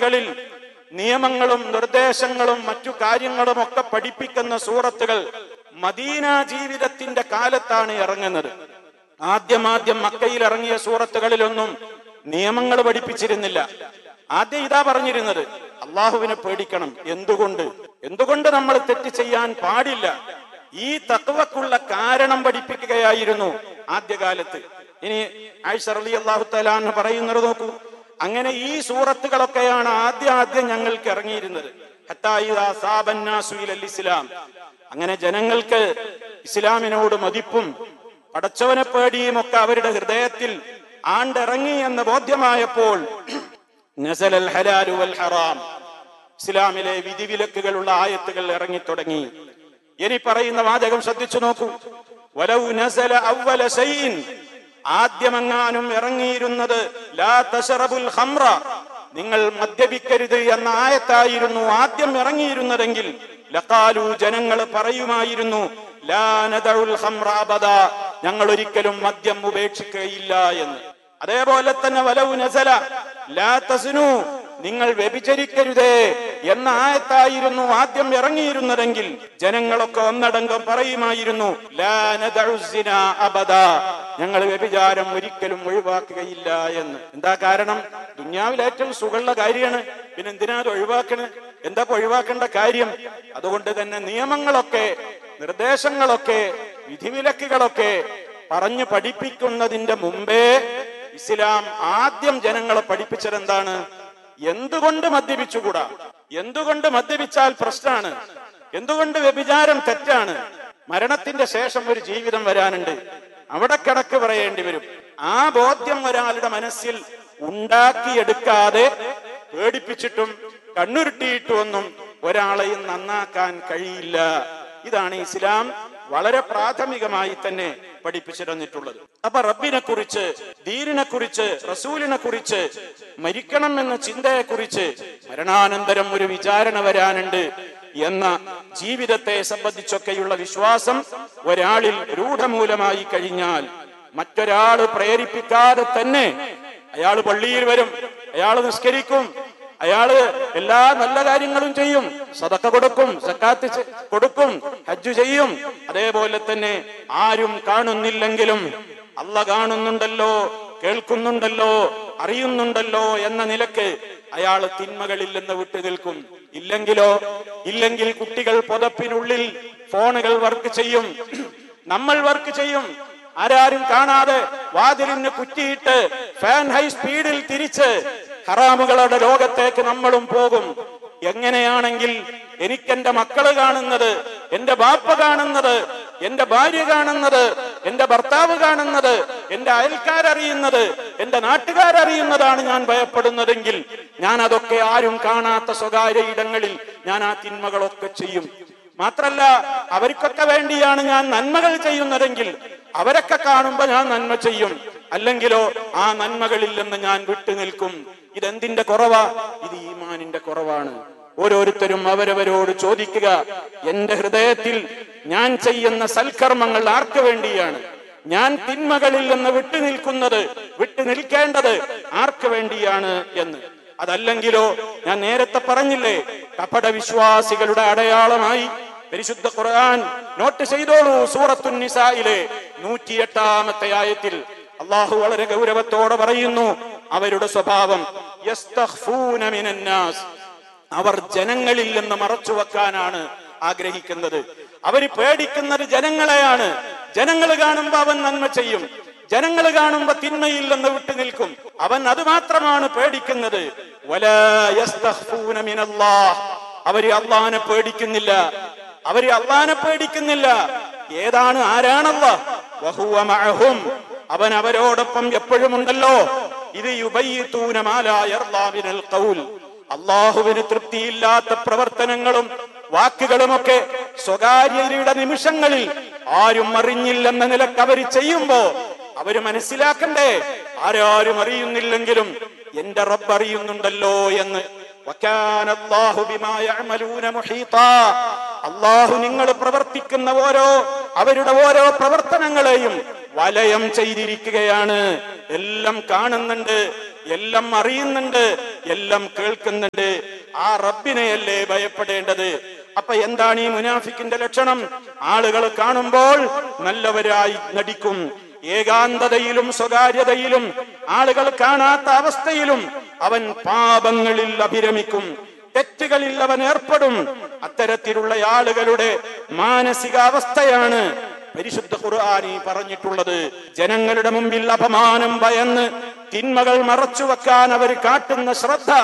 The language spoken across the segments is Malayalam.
സൂറത്തുകളിൽ നിയമങ്ങളും നിർദ്ദേശങ്ങളും മറ്റു കാര്യങ്ങളും ഒക്കെ പഠിപ്പിക്കുന്ന സൂറത്തുകൾ മദീന ജീവിതത്തിന്റെ കാലത്താണ് ഇറങ്ങുന്നത് ആദ്യമാദ്യം മക്കയിൽ ഇറങ്ങിയ സൂറത്തുകളിലൊന്നും നിയമങ്ങൾ പഠിപ്പിച്ചിരുന്നില്ല ആദ്യം ഇതാ പറഞ്ഞിരുന്നത് അള്ളാഹുവിനെ പേടിക്കണം എന്തുകൊണ്ട് എന്തുകൊണ്ട് നമ്മൾ തെറ്റ് ചെയ്യാൻ പാടില്ല ഈ തത്വക്കുള്ള കാരണം പഠിപ്പിക്കുകയായിരുന്നു ആദ്യകാലത്ത് ഇനി ആയിഷ റളി അള്ളാഹു തലാന്ന് പറയുന്നത് നോക്കൂ അങ്ങനെ ഈ സൂറത്തുകളൊക്കെയാണ് ആദ്യം ആദ്യം ഞങ്ങൾക്ക് ഇറങ്ങിയിരുന്നത് ഹത്താ ഇദാ സാബന്നാസു ഇലൽ ഇസ്ലാം അങ്ങനെ ജനങ്ങൾക്ക് ഇസ്ലാമിനോട് മതിപ്പും പടച്ചവനെ പേടിയും ഒക്കെ അവരുടെ ഹൃദയത്തിൽ ആണ്ടിറങ്ങി എന്ന് ബോധ്യമായപ്പോൾ നസലൽ ഹലാലു വൽ ഹറാം ഇസ്ലാമിലെ വിധിവിലക്കുകളുള്ള ആയത്തുകൾ ഇറങ്ങി തുടങ്ങി ഇനി പറയുന്ന വാചകം ശ്രദ്ധിച്ചു നോക്കൂ വലൗ നസല അവ്വല ശൈഇൻ ആദ്യമെങ്ങാനും ഇറങ്ങിയിരുന്നത് ലാ തശറബുൽ ഖംറ നിങ്ങൾ മദ്യപിക്കരുത് എന്ന ആയത്തായിരുന്നു ആദ്യം ഇറങ്ങിയിരുന്നതെങ്കിൽ ലഖാലു ജനങ്ങൾ പറയുമായിരുന്നു ലാ നദഉൽ ഖംറ അബദ ഞങ്ങൾ ഒരിക്കലും മദ്യം ഉപേക്ഷിക്കുകയില്ല എന്ന് അതേപോലെ തന്നെ വലൗ നസല ലാ തസ്നു നിങ്ങൾ വ്യഭിചരിക്കരുതേ എന്ന ആയത്തായിരുന്നു ആദ്യം ഇറങ്ങിയിരുന്നതെങ്കിൽ ജനങ്ങളൊക്കെ ഒന്നടങ്കം പറയുമായിരുന്നു ലാ നദഉ സിന അബദ ഞങ്ങൾ വ്യഭിചാരം ഒരിക്കലും ഒഴിവാക്കുകയില്ല എന്ന് എന്താ കാരണം ദുന്യാവിൽ ഏറ്റവും സുഖമുള്ള കാര്യമാണ് പിന്നെ എന്തിനാ അത് ഒഴിവാക്കണ് എന്താ ഇപ്പൊ ഒഴിവാക്കേണ്ട കാര്യം അതുകൊണ്ട് തന്നെ നിയമങ്ങളൊക്കെ നിർദ്ദേശങ്ങളൊക്കെ വിധിവിലക്കുകളൊക്കെ പറഞ്ഞു പഠിപ്പിക്കുന്നതിന്റെ മുമ്പേ ഇസ്ലാം ആദ്യം ജനങ്ങളെ പഠിപ്പിച്ചത് എന്താണ് എന്തുകൊണ്ട് മദ്യപിച്ചുകൂടാ എന്തുകൊണ്ട് മദ്യപിച്ചാൽ പ്രശ്നമാണ് എന്തുകൊണ്ട് വ്യഭിചാരം തെറ്റാണ് മരണത്തിന്റെ ശേഷം ഒരു ജീവിതം വരാനുണ്ട് അവിടെ കിടക്ക് പറയേണ്ടി വരും ആ ബോധ്യം ഒരാളുടെ മനസ്സിൽ ഉണ്ടാക്കിയെടുക്കാതെ പേടിപ്പിച്ചിട്ടും കണ്ണുരുട്ടിയിട്ടുമൊന്നും ഒരാളെയും നന്നാക്കാൻ കഴിയില്ല ഇതാണ് ഇസ്ലാം വളരെ പ്രാഥമികമായി തന്നെ പഠിപ്പിച്ചു തന്നിട്ടുള്ളത് അപ്പൊ റബ്ബിനെ കുറിച്ച് ദീനിനെ കുറിച്ച് റസൂലിനെ കുറിച്ച് മരിക്കണം എന്ന ചിന്തയെ കുറിച്ച് മരണാനന്തരം ഒരു വിചാരണ വരാനുണ്ട് എന്ന ജീവിതത്തെ സംബന്ധിച്ചൊക്കെയുള്ള വിശ്വാസം ഒരാളിൽ രൂഢമൂലമായി കഴിഞ്ഞാൽ മറ്റൊരാള് പ്രേരിപ്പിക്കാതെ തന്നെ അയാൾ പള്ളിയിൽ വരും അയാൾ നിസ്കരിക്കും അയാള് എല്ലാ നല്ല കാര്യങ്ങളും ചെയ്യും സതക്ക കൊടുക്കും സക്കാത്ത് ചെ- കൊടുക്കും ഹജ്ജ് ചെയ്യും അതേപോലെ തന്നെ ആരും കാണുന്നില്ലെങ്കിലും അല്ല കാണുന്നുണ്ടല്ലോ കേൾക്കുന്നുണ്ടല്ലോ അറിയുന്നുണ്ടല്ലോ എന്ന നിലക്ക് അയാൾ തിന്മകളിൽ നിന്ന് വിട്ടു നിൽക്കും ഇല്ലെങ്കിലോ ഇല്ലെങ്കിൽ കുട്ടികൾ പുതപ്പിനുള്ളിൽ ഫോണുകൾ വർക്ക് ചെയ്യും നമ്മൾ വർക്ക് ചെയ്യും ആരാരും കാണാതെ വാതിലിന് കുറ്റിയിട്ട് ഫാൻ ഹൈ സ്പീഡിൽ തിരിച്ച് ഹറാമുകളുടെ ലോകത്തേക്ക് നമ്മളും പോകും എങ്ങനെയാണെങ്കിൽ എനിക്കെന്റെ മക്കള് കാണുന്നത് എന്റെ ബാപ്പ കാണുന്നത് എന്റെ ഭാര്യ കാണുന്നത് എന്റെ ഭർത്താവ് കാണുന്നത് എന്റെ അയൽക്കാരറിയുന്നത് എന്റെ നാട്ടുകാരറിയുന്നതാണ് ഞാൻ ഭയപ്പെടുന്നതെങ്കിൽ ഞാൻ അതൊക്കെ ആരും കാണാത്ത സ്വകാര്യ ഇടങ്ങളിൽ ഞാൻ ആ തിന്മകളൊക്കെ ചെയ്യും മാത്രല്ല അവർക്കൊക്കെ വേണ്ടിയാണ് ഞാൻ നന്മകൾ ചെയ്യുന്നതെങ്കിൽ അവരൊക്കെ കാണുമ്പോ ഞാൻ നന്മ ചെയ്യും അല്ലെങ്കിലോ ആ നന്മകളിൽ നിന്ന് ഞാൻ വിട്ടുനിൽക്കും ഇതെന്തിന്റെ കുറവാ ഇത് ഈമാനിന്റെ കുറവാണ് ഓരോരുത്തരും അവരവരോട് ചോദിക്കുക എന്റെ ഹൃദയത്തിൽ ഞാൻ ചെയ്യുന്ന സൽക്കർമ്മങ്ങൾ ആർക്ക് വേണ്ടിയാണ് ഞാൻ തിന്മകളിൽ നിന്ന് വിട്ടുനിൽക്കുന്നത് വിട്ടുനിൽക്കേണ്ടത് ആർക്ക് വേണ്ടിയാണ് എന്ന് അതല്ലെങ്കിലോ ഞാൻ നേരത്തെ പറഞ്ഞില്ലേ കപട വിശ്വാസികളുടെ അടയാളമായി പരിശുദ്ധ ഖുർആൻ നോട്ട് ചെയ്തോളൂ സൂറത്തു നിസായിലെ നൂറ്റിയെട്ടാമത്തെ ആയത്തിൽ അള്ളാഹു വളരെ ഗൗരവത്തോടെ പറയുന്നു അവരുടെ സ്വഭാവം യസ്തഖ്ഫൂന മിനന്നാസ്. അവർ ജനങ്ങളിൽ നിന്ന് മറച്ചു വെക്കാനാണ് ആഗ്രഹിക്കുന്നത് അവർ പേടിക്കുന്നത് ജനങ്ങളെയാണ് ജനങ്ങൾ കാണുമ്പോ അവൻ നന്മ ചെയ്യും ജനങ്ങൾ കാണുമ്പോ തിന്മയിൽ നിന്ന് വിട്ടു നിൽക്കും അവൻ അത് മാത്രമാണ് പേടിക്കുന്നത് വലാ യസ്തഖ്ഫൂന മിനല്ലാഹ്. അവര് അള്ളാനെ പേടിക്കുന്നില്ല അവര് അള്ളാനെ പേടിക്കുന്നില്ല ഏതാണ് ആരാണല്ല വഹുവ മഅഹും അവൻ അവരോടൊപ്പം എപ്പോഴും ഉണ്ടല്ലോ ഇത് യുബയ്യിത്തൂന മാ ലാ യർളാ മിനൽ ഖൗൽ അള്ളാഹുവിന് തൃപ്തിയില്ലാത്ത പ്രവർത്തനങ്ങളും വാക്കുകളുമൊക്കെ സ്വകാര്യതയുടെ നിമിഷങ്ങളിൽ ആരും അറിഞ്ഞില്ലെന്ന നിലക്ക് അവര് ചെയ്യുമ്പോ അവര് മനസ്സിലാക്കണ്ടേ ആരാരും അറിയുന്നില്ലെങ്കിലും എന്റെ റബ്ബ് അറിയുന്നുണ്ടല്ലോ എന്ന് വക്കാന അല്ലാഹു ബിമാ യഅമലൂന മുഹീത്താ. അള്ളാഹു നിങ്ങൾ പ്രവർത്തിക്കുന്ന ഓരോ അവരുടെ ഓരോ പ്രവർത്തനങ്ങളെയും വലയം ചെയ്തിരിക്കുകയാണ് എല്ലാം കാണുന്നുണ്ട് എല്ലാം അറിയുന്നുണ്ട് എല്ലാം കേൾക്കുന്നുണ്ട് ആ റബ്ബിനെയല്ലേ ഭയപ്പെടേണ്ടത് അപ്പൊ എന്താണ് ഈ മുനാഫിക്കിന്റെ ലക്ഷണം ആളുകൾ കാണുമ്പോൾ നല്ലവരായി നടിക്കും ഏകാന്തതയിലും സ്വകാര്യതയിലും ആളുകൾ കാണാത്ത അവസ്ഥയിലും അവൻ പാപങ്ങളിൽ അഭിരമിക്കും തെറ്റുകളിൽ അവൻ ഏർപ്പെടും അത്തരത്തിലുള്ള ആളുകളുടെ മാനസികാവസ്ഥയാണ് പരിശുദ്ധ ഖുർആാനി പറഞ്ഞിട്ടുള്ളത് ജനങ്ങളുടെ മുമ്പിൽ അപമാനം ഭയന്ന് തിന്മകൾ മറച്ചു വെക്കാൻ അവർ കാട്ടുന്ന ശ്രദ്ധ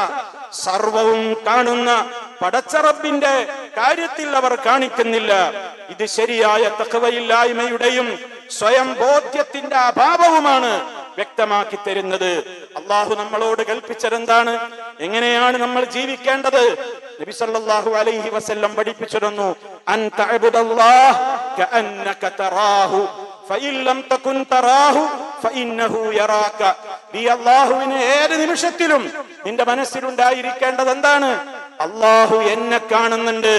സർവവും കാണുന്ന പടച്ചറബിന്റെ കാര്യത്തിൽ അവർ കാണിക്കുന്നില്ല ഇത് ശരിയായ തക്കവയില്ലായ്മയുടെയും സ്വയം ബോധ്യത്തിന്റെ അഭാവവുമാണ് വ്യക്തമാക്കി തരുന്നത് അള്ളാഹു നമ്മളോട് കൽപ്പിച്ചതെന്താണ് എങ്ങനെയാണ് നമ്മൾ ജീവിക്കേണ്ടത് നബി സല്ലല്ലാഹു അലൈഹി വസല്ലം പഠിപ്പിച്ചിരുന്നു അൻ തഅബുദല്ലാഹ് കഅന്നക തറാഹു ഫഇൻ ലം തകുൻ തറാഹു ഫഇന്നഹു യറാക നീ അള്ളാഹുവിനെ ഏത് നിമിഷത്തിലും നിന്റെ മനസ്സിലുണ്ടായിരിക്കേണ്ടത് എന്താണ് അള്ളാഹു എന്നെ കാണുന്നുണ്ട്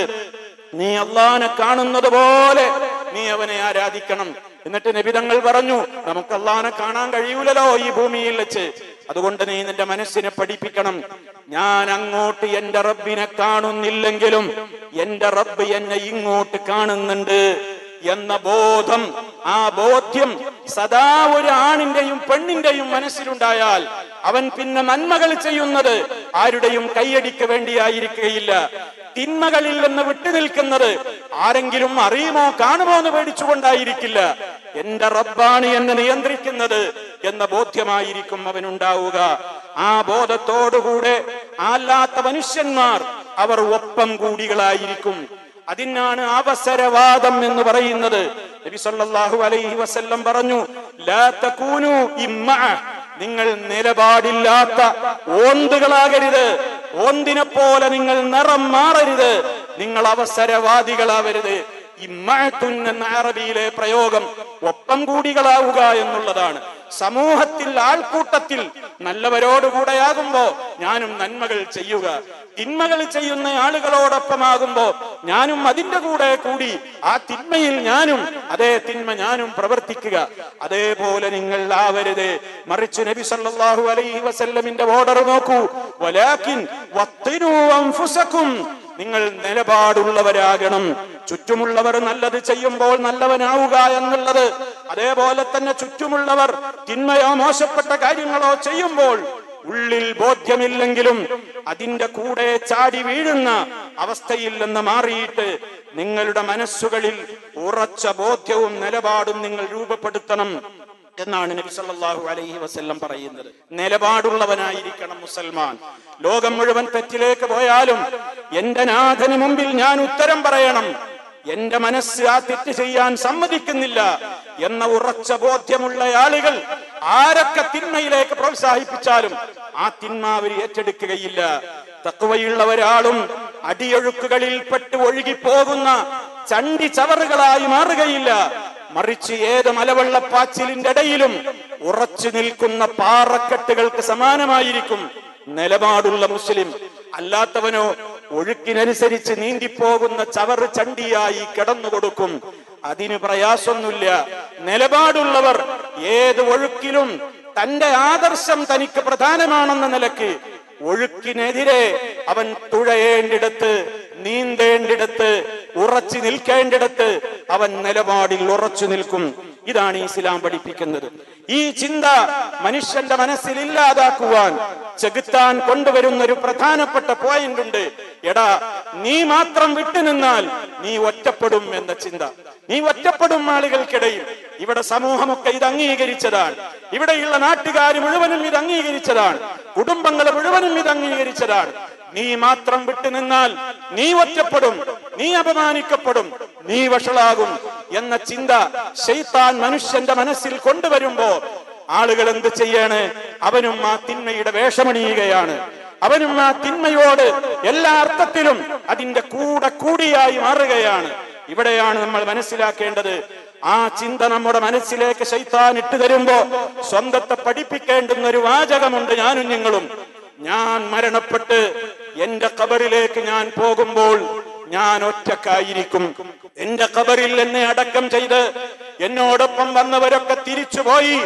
നീ അള്ളാഹിനെ കാണുന്നത് പോലെ നീ അവനെ ആരാധിക്കണം എന്നിട്ട് നബിതങ്ങൾ പറഞ്ഞു നമുക്ക് അള്ളാഹിനെ കാണാൻ കഴിയൂലല്ലോ ഈ ഭൂമിയിൽ വെച്ച് അതുകൊണ്ട് നീ നിന്റെ മനസ്സിനെ പഠിപ്പിക്കണം ഞാൻ അങ്ങോട്ട് എന്റെ റബ്ബിനെ കാണുന്നില്ലെങ്കിലും എന്റെ റബ്ബ് എന്നെ ഇങ്ങോട്ട് കാണുന്നുണ്ട് എന്ന ബോധം ആ ബോധ്യം സദാ ഒരു ആണിന്റെയും പെണ്ണിന്റെയും മനസ്സിലുണ്ടായാൽ അവൻ പിന്നെ നന്മകൾ ചെയ്യുന്നത് ആരുടെയും കൈയടിക്ക് വേണ്ടിയായിരിക്കുകയില്ല തിന്മകളിൽ നിന്ന് വിട്ടുനിൽക്കുന്നത് ആരെങ്കിലും അറിയുമോ കാണുമോ എന്ന് പേടിച്ചുകൊണ്ടായിരിക്കില്ല എന്റെ റബ്ബാണ് എന്നെ നിയന്ത്രിക്കുന്നത് എന്ന ബോധ്യമായിരിക്കും അവനുണ്ടാവുക ആ ബോധത്തോടുകൂടെ അല്ലാത്ത മനുഷ്യന്മാർ അവർ ഒപ്പം കൂടികളായിരിക്കും അതിനാണ് അവസരവാദം എന്ന് പറയുന്നത് നബി സല്ലല്ലാഹു അലൈഹി വസല്ലം പറഞ്ഞു ലാ തകൂനു ഇമ്മഅ നിങ്ങൾ നിലപാടില്ലാത്ത ഓന്തുകളാകരുത് ഓന്തിനെ പോലെ നിങ്ങൾ നിറം മാറരുത് നിങ്ങൾ അവസരവാദികളാവരുത് ഇമ്മഅത്തുൻ എന്ന അറബിയിലെ പ്രയോഗം ഒപ്പം കൂടികളാവുക എന്നുള്ളതാണ് സമൂഹത്തിൽ ആൾക്കൂട്ടത്തിൽ നല്ലവരോടുകൂടെയാകുമ്പോ ഞാനും നന്മകൾ ചെയ്യുക തിന്മകൾ ചെയ്യുന്ന ആളുകളോടൊപ്പമാകുമ്പോ ഞാനും അതിന്റെ കൂടെ കൂടി ആ തിന്മയിൽ ഞാനും അതേ തിന്മ ഞാനും പ്രവർത്തിക്കുക അതേപോലെ നിങ്ങൾ ആവരുത് മറിച്ച് നബി സല്ലല്ലാഹു അലൈഹി വസല്ലമിന്റെ ഓർഡർ നോക്കൂ വലാകിൻ വത്തിനു അൻഫുസകും നിങ്ങൾ നിലപാടുള്ളവരാകണം ചുറ്റുമുള്ളവർ നല്ലത് ചെയ്യുമ്പോൾ നല്ലവനാവുക എന്നുള്ളത് അതേപോലെ തന്നെ ചുറ്റുമുള്ളവർ തിന്മയോ മോശപ്പെട്ട കാര്യങ്ങളോ ചെയ്യുമ്പോൾ ഉള്ളിൽ ബോധ്യമില്ലെങ്കിലും അതിന്റെ കൂടെ ചാടി വീഴുന്ന അവസ്ഥയിൽ നിന്ന് മാറിയിട്ട് നിങ്ങളുടെ മനസ്സുകളിൽ ഉറച്ച ബോധ്യവും നിലപാടും നിങ്ങൾ രൂപപ്പെടുത്തണം എന്നാണ് നബി സല്ലല്ലാഹു അലൈഹി വസല്ലം പറയുന്നത് നിലപാടുള്ളവനായിരിക്കണം മുസൽമാൻ ലോകം മുഴുവൻ തെറ്റിലേക്ക് പോയാലും എന്റെ നാഥന് മുമ്പിൽ ഞാൻ ഉത്തരം പറയണം എന്റെ മനസ്സ് ആ തെറ്റ് ചെയ്യാൻ സമ്മതിക്കുന്നില്ല എന്ന ഉറച്ച ബോധ്യമുള്ള ആളുകൾ ആരൊക്കെ തിന്മയിലേക്ക് പ്രോത്സാഹിപ്പിച്ചാലും ആ തിന്മ അവർ ഏറ്റെടുക്കുകയില്ല തക്കുവയുള്ള ഒരാളും അടിയൊഴുക്കുകളിൽ പെട്ട് ഒഴുകിപ്പോകുന്ന ചണ്ടി ചവറുകളായി മാറുകയില്ല മറിച്ച് ഏത് മലവെള്ളപ്പാച്ചിലിന്റെ ഇടയിലും ഉറച്ചു നിൽക്കുന്ന പാറക്കെട്ടുകൾക്ക് സമാനമായിരിക്കും നിലപാടുള്ള മുസ്ലിം അല്ലാത്തവനോ ഒഴുക്കിനനുസരിച്ച് നീന്തിപ്പോകുന്ന ചവറ് ചണ്ടിയായി കിടന്നുകൊടുക്കും അതിന് പ്രയാസമൊന്നുമില്ല നിലപാടുള്ളവർ ഏത് ഒഴുക്കിലും തന്റെ ആദർശം തനിക്ക് പ്രധാനമാണെന്ന നിലക്ക് ഒഴുക്കിനെതിരെ അവൻ തുഴയേണ്ടിടത്ത് നീന്തേണ്ടിടത്ത് ഉറച്ചു നിൽക്കേണ്ടിടത്ത് അവൻ നിലപാടിൽ ഉറച്ചു നിൽക്കും ഇതാണ് ഇസ്ലാം പഠിപ്പിക്കുന്നത് ഈ ചിന്ത മനുഷ്യന്റെ മനസ്സിൽ ഇല്ലാതാക്കുവാൻ ചെകുത്താൻ കൊണ്ടുവരുന്ന ഒരു പ്രധാനപ്പെട്ട പോയിന്റ് ഉണ്ട് എടാ നീ മാത്രം വിട്ടുനിന്നാൽ നീ ഒറ്റപ്പെടും എന്ന ചിന്ത നീ ഒറ്റപ്പെടും ആളുകൾക്കിടയിൽ ഇവിടെ സമൂഹമൊക്കെ ഇത് അംഗീകരിച്ചതാണ് ഇവിടെയുള്ള നാട്ടുകാർ മുഴുവനും ഇത് അംഗീകരിച്ചതാണ് കുടുംബങ്ങൾ മുഴുവനും ഇത് അംഗീകരിച്ചതാണ് നീ മാത്രം വിട്ടുനിന്നാൽ നീ ഒറ്റപ്പെടും നീ അപമാനിക്കപ്പെടും നീ വഷളാകും എന്ന ചിന്ത ശൈത്താൻ മനുഷ്യന്റെ മനസ്സിൽ കൊണ്ടുവരുമ്പോ ആളുകൾ എന്ത് ചെയ്യാണ് അവനും ആ തിന്മയുടെ വേഷമണിയുകയാണ് അവനും ആ തിന്മയോട് എല്ലാ അർത്ഥത്തിലും അതിന്റെ കൂടെ കൂടിയായി മാറുകയാണ് ഇവിടെയാണ് നമ്മൾ മനസ്സിലാക്കേണ്ടത് ആ ചിന്ത നമ്മുടെ മനസ്സിലേക്ക് ശൈത്താൻ ഇട്ടു തരുമ്പോ സ്വന്തത്തെ പഠിപ്പിക്കേണ്ടുന്ന ഒരു വാചകമുണ്ട് ഞാനും നിങ്ങളും ഞാൻ മരണപ്പെട്ട് എന്റെ കബറിലേക്ക് ഞാൻ പോകുമ്പോൾ ഞാൻ ഒറ്റക്കായിരിക്കും എന്റെ കബറിൽ എന്നെ അടക്കം ചെയ്ത് എന്നോടൊപ്പം വന്നവരൊക്കെ തിരിച്ചുപോയി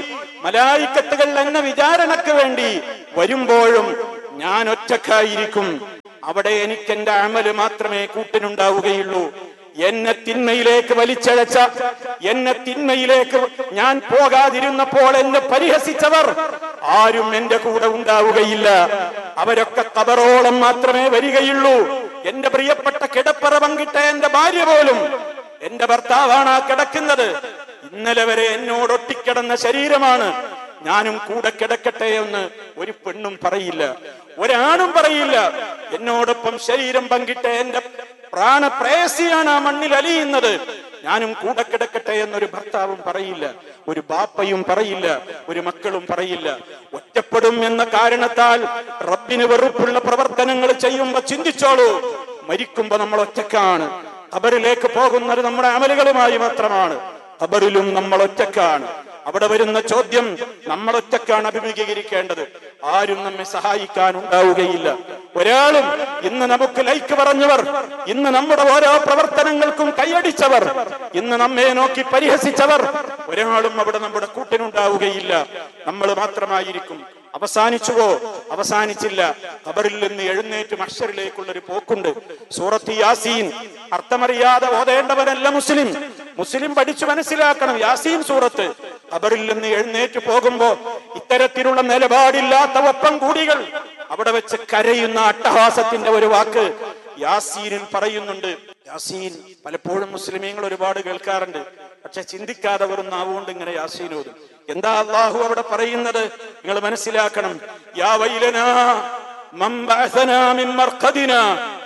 മലായിക്കത്തുകൾ എന്ന വിചാരണക്ക് വേണ്ടി വരുമ്പോഴും ഞാൻ ഒറ്റക്കായിരിക്കും അവിടെ എനിക്ക് എന്റെ അമല് മാത്രമേ കൂട്ടിനുണ്ടാവുകയുള്ളൂ എന്നെ തിന്മയിലേക്ക് വലിച്ചഴച്ച എന്നെ തിന്മയിലേക്ക് ഞാൻ പോകാതിരുന്നപ്പോൾ എന്നെ പരിഹസിച്ചവർ ആരും എന്റെ കൂടെ ഉണ്ടാവുകയില്ല അവരൊക്കെ കബറോളം മാത്രമേ വരികയുള്ളൂ എന്റെ പ്രിയപ്പെട്ട കിടപ്പറ പങ്കിട്ട എന്റെ ഭാര്യ പോലും എന്റെ ഭർത്താവാണ് ആ കിടക്കുന്നത് ഇന്നലെ വരെ എന്നോട് ഒട്ടിക്കിടന്ന ശരീരമാണ് ഞാനും കൂടെ കിടക്കട്ടെ എന്ന് ഒരു പെണ്ണും പറയില്ല ഒരാണും പറയില്ല എന്നോടൊപ്പം ശരീരം പങ്കിട്ട എന്റെ പ്രാണപ്രേയസിയാണ് ആ മണ്ണിൽ അലിയുന്നത് ഞാനും കൂടെ കിടക്കട്ടെ എന്നൊരു ഭർത്താവും പറയില്ല ഒരു ബാപ്പയും പറയില്ല ഒരു മക്കളും പറയില്ല ഒറ്റപ്പെടും എന്ന കാരണത്താൽ റബ്ബിന് വെറുപ്പുള്ള പ്രവർത്തനങ്ങൾ ചെയ്യുമ്പോ ചിന്തിച്ചോളൂ മരിക്കുമ്പോ നമ്മൾ ഒറ്റക്കാണ് ഖബറിലേക്ക് പോകുന്നത് നമ്മുടെ അമലുകളുമായി മാത്രമാണ് ഖബറിലും നമ്മൾ ഒറ്റക്കാണ് അവിടെ വരുന്ന ചോദ്യം നമ്മൾ ഒറ്റക്കാണ് അഭിമുഖീകരിക്കേണ്ടത് ആരും നമ്മെ സഹായിക്കാൻ ഉണ്ടാവുകയില്ല ഒരാളും ഇന്ന് നമുക്ക് ലൈക്ക് പറഞ്ഞവർ ഇന്ന് നമ്മുടെ ഓരോ പ്രവർത്തനങ്ങൾക്കും കൈയടിച്ചവർ ഇന്ന് നമ്മെ നോക്കി പരിഹസിച്ചവർ ഒരാളും അവിടെ നമ്മുടെ കൂട്ടിനുണ്ടാവുകയില്ല നമ്മൾ മാത്രമായിരിക്കും അവസാനിച്ചുവോ അവസാനിച്ചില്ല ഖബറിൽ നിന്ന് എഴുന്നേറ്റ് മഷറിലേക്കുള്ള ഒരു പോക്കുണ്ട് സൂറത്ത് യാസീൻ അർത്ഥമറിയാതെ ഓതേണ്ടവനല്ല മുസ്ലിം മുസ്ലിം പഠിച്ചു മനസ്സിലാക്കണം യാസീൻ സൂറത്ത് ഖബറിൽ നിന്ന് എഴുന്നേറ്റ് പോകുമ്പോ ഇത്തരത്തിലുള്ള നിലപാടില്ലാത്ത ഒപ്പം കൂടികൾ അവിടെ വെച്ച് കരയുന്ന അട്ടഹാസത്തിന്റെ ഒരു വാക്ക് യാസീനിൽ പറയുന്നുണ്ട് യാസീൻ പലപ്പോഴും മുസ്ലിമീങ്ങൾ ഒരുപാട് കേൾക്കാറുണ്ട് പക്ഷെ ചിന്തിക്കാതെ വെറും നാവുകൊണ്ട് ഇങ്ങനെ യാസീൻ ഓതും എന്താ അള്ളാഹു അവിടെ പറയുന്നത് നിങ്ങൾ മനസ്സിലാക്കണം യാ വൈലനാ മൻ ബഅസനാ മിൻ മർഖദിനാ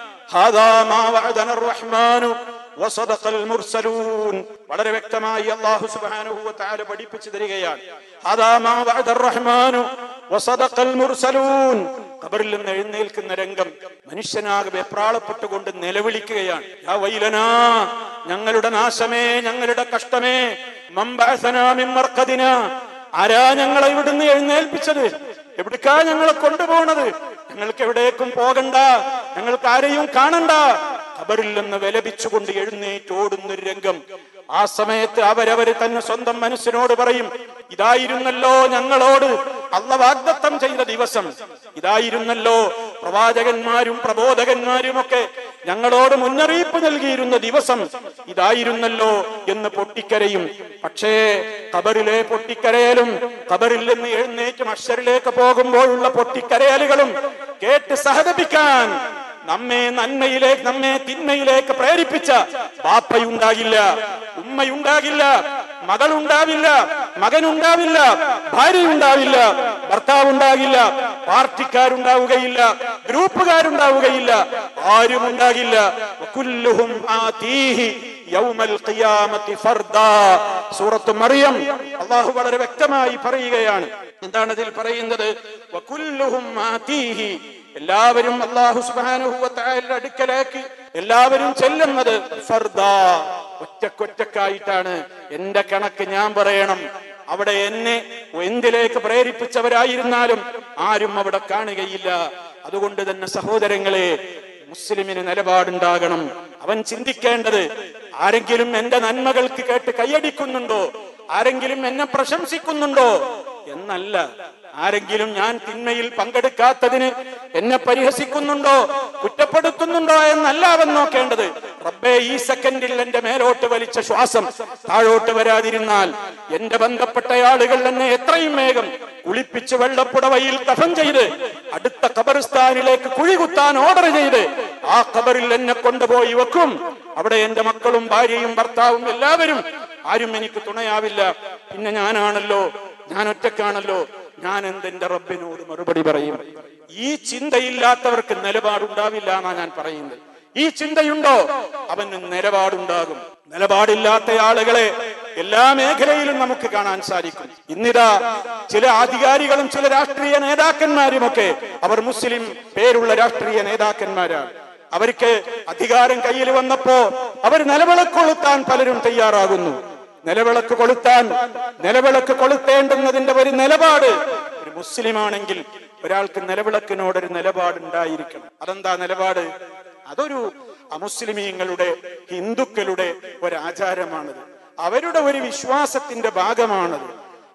ഹാദാ മാ വഅദന റഹ്മാനു വസദഖൽ മുർസലൂൻ വളരെ വ്യക്തമായി അല്ലാഹു സുബ്ഹാനഹു വ തആല പഠിപ്പിച്ചു തരികയാണ് ഹാദാ മാ വഅദ റഹ്മാനു വസദഖൽ മുർസലൂൻ ഖബറിൽ നിന്ന് എഴുന്നേൽക്കുന്ന രംഗം മനുഷ്യനാകെ വെപ്രാളപ്പെട്ടുകൊണ്ട് നിലവിളിക്കുകയാണ് യാ വൈലനാ ഞങ്ങളുടെ നാശമേ ഞങ്ങളുടെ കഷ്ടമേ മമ്പഅസനാ മിൻ മർഖദിനാ ആരാ ഞങ്ങളെ ഇവിടുന്ന് എഴുന്നേൽപ്പിച്ചത് എവിടേക്കാ ഞങ്ങളെ കൊണ്ടുപോണത് ഞങ്ങൾക്ക് എവിടേക്കും പോകണ്ട ഞങ്ങൾക്ക് ആരെയും കാണണ്ട ഖബറിൽ നിന്ന് വിലപിച്ചുകൊണ്ട് എഴുന്നേറ്റ് ഓടുന്ന ഒരു രംഗം ആ സമയത്ത് അവരവര് തന്നെ സ്വന്തം മനസ്സിനോട് പറയും ഇതായിരുന്നല്ലോ ഞങ്ങളോട് അള്ള വാഗ്ദത്തം ചെയ്ത ദിവസം ഇതായിരുന്നല്ലോ പ്രവാചകന്മാരും പ്രബോധകന്മാരും ഒക്കെ ഞങ്ങളോട് മുന്നറിയിപ്പ് നൽകിയിരുന്ന ദിവസം ഇതായിരുന്നല്ലോ എന്ന് പൊട്ടിക്കരയും പക്ഷേ ഖബറിലെ പൊട്ടിക്കരയലും ഖബറിൽ നിന്ന് എഴുന്നേറ്റ് മഷറിലേക്ക് പോകുമ്പോഴുള്ള പൊട്ടിക്കരയലുകളും കേട്ട് സഹതപിക്കാൻ നമ്മെ നന്മയിലേക്ക് നമ്മെ തിന്മയിലേക്ക് പ്രേരിപ്പിച്ച ബാപ്പയുണ്ടാകില്ല ഉമ്മയുണ്ടാകില്ല മകളുണ്ടാവില്ല മകനുണ്ടാവില്ല ഭാര്യയുണ്ടാവില്ല ഭർത്താവുണ്ടാകില്ല പാർട്ടിക്കാരുണ്ടാവുകയില്ല ഗ്രൂപ്പുകാരുണ്ടാവുകയില്ല ആരും ഉണ്ടാകില്ല വകുല്ലുഹും ആതീഹി യൗമൽ ഖിയാമത്തി ഫർദാ സൂറത്ത് മറിയം അള്ളാഹു വളരെ വ്യക്തമായി പറയുകയാണ് എന്താണ് അതിൽ പറയുന്നത് വകുല്ലുഹും ആതീഹി എല്ലാവരും അള്ളാഹു സുബാനുഭവത്തായാലും അടുക്കലേക്ക് എല്ലാവരും ചെല്ലുന്നത് ഫർദാ ഒറ്റക്കൊറ്റക്കായിട്ടാണ് എന്റെ കണക്ക് ഞാൻ പറയണം അവിടെ എന്നെ എന്തിലേക്ക് പ്രേരിപ്പിച്ചവരായിരുന്നാലും ആരും അവിടെ കാണുകയില്ല അതുകൊണ്ട് തന്നെ സഹോദരങ്ങളെ മുസ്ലിമിന് നിലപാടുണ്ടാകണം അവൻ ചിന്തിക്കേണ്ടത് ആരെങ്കിലും എന്റെ നന്മകൾക്ക് കേട്ട് കൈയടിക്കുന്നുണ്ടോ ആരെങ്കിലും എന്നെ പ്രശംസിക്കുന്നുണ്ടോ എന്നല്ല ആരെങ്കിലും ഞാൻ തിന്മയിൽ പങ്കെടുക്കാത്തതിന് എന്നെ പരിഹസിക്കുന്നുണ്ടോ കുറ്റപ്പെടുത്തുന്നുണ്ടോ എന്നല്ല അവൻ നോക്കേണ്ടത് റബ്ബേ ഈ സെക്കൻഡിൽ എന്റെ മേലോട്ട് വലിച്ച ശ്വാസം താഴോട്ട് വരാതിരുന്നാൽ എന്റെ ബന്ധപ്പെട്ട ആളുകൾ എന്നെ എത്രയും വേഗം കുളിപ്പിച്ച് വെള്ളപ്പുടവയിൽ കഫം ചെയ്ത് അടുത്ത ഖബറിസ്ഥാനിലേക്ക് കുഴി കുത്താൻ ഓർഡർ ചെയ്ത് ആ ഖബറിൽ എന്നെ കൊണ്ടുപോയി വെക്കും അവിടെ എന്റെ മക്കളും ഭാര്യയും ഭർത്താവും എല്ലാവരും ആരും എനിക്ക് തുണയാവില്ല പിന്നെ ഞാനാണല്ലോ ഞാൻ ഒറ്റക്കാണല്ലോ ഞാൻ എന്തെന്റെ റബ്ബിനോട് മറുപടി പറയും ഈ ചിന്തയില്ലാത്തവർക്ക് നിലപാടുണ്ടാവില്ല എന്നാ ഞാൻ പറയുന്നത് ഈ ചിന്തയുണ്ടോ അവന് നിലപാടുണ്ടാകും നിലപാടില്ലാത്ത ആളുകളെ എല്ലാ മേഖലയിലും നമുക്ക് കാണാൻ സാധിക്കും ഇന്നിതാ ചില അധികാരികളും ചില രാഷ്ട്രീയ നേതാക്കന്മാരുമൊക്കെ അവർ മുസ്ലിം പേരുള്ള രാഷ്ട്രീയ നേതാക്കന്മാരാണ് അവർക്ക് അധികാരം കയ്യിൽ വന്നപ്പോ അവർ നിലവിളക്കൊളുത്താൻ പലരും തയ്യാറാകുന്നു നിലവിളക്ക് കൊളുത്താൻ നിലവിളക്ക് കൊളുത്തേണ്ടുന്നതിന്റെ ഒരു നിലപാട് ഒരു മുസ്ലിമാണെങ്കിൽ ഒരാൾക്ക് നിലവിളക്കിനോടൊരു നിലപാട് ഉണ്ടായിരിക്കണം അതെന്താ നിലപാട് അതൊരു അമുസ്ലിമീങ്ങളുടെ ഹിന്ദുക്കളുടെ ഒരാചാരമാണത് അവരുടെ ഒരു വിശ്വാസത്തിന്റെ ഭാഗമാണത്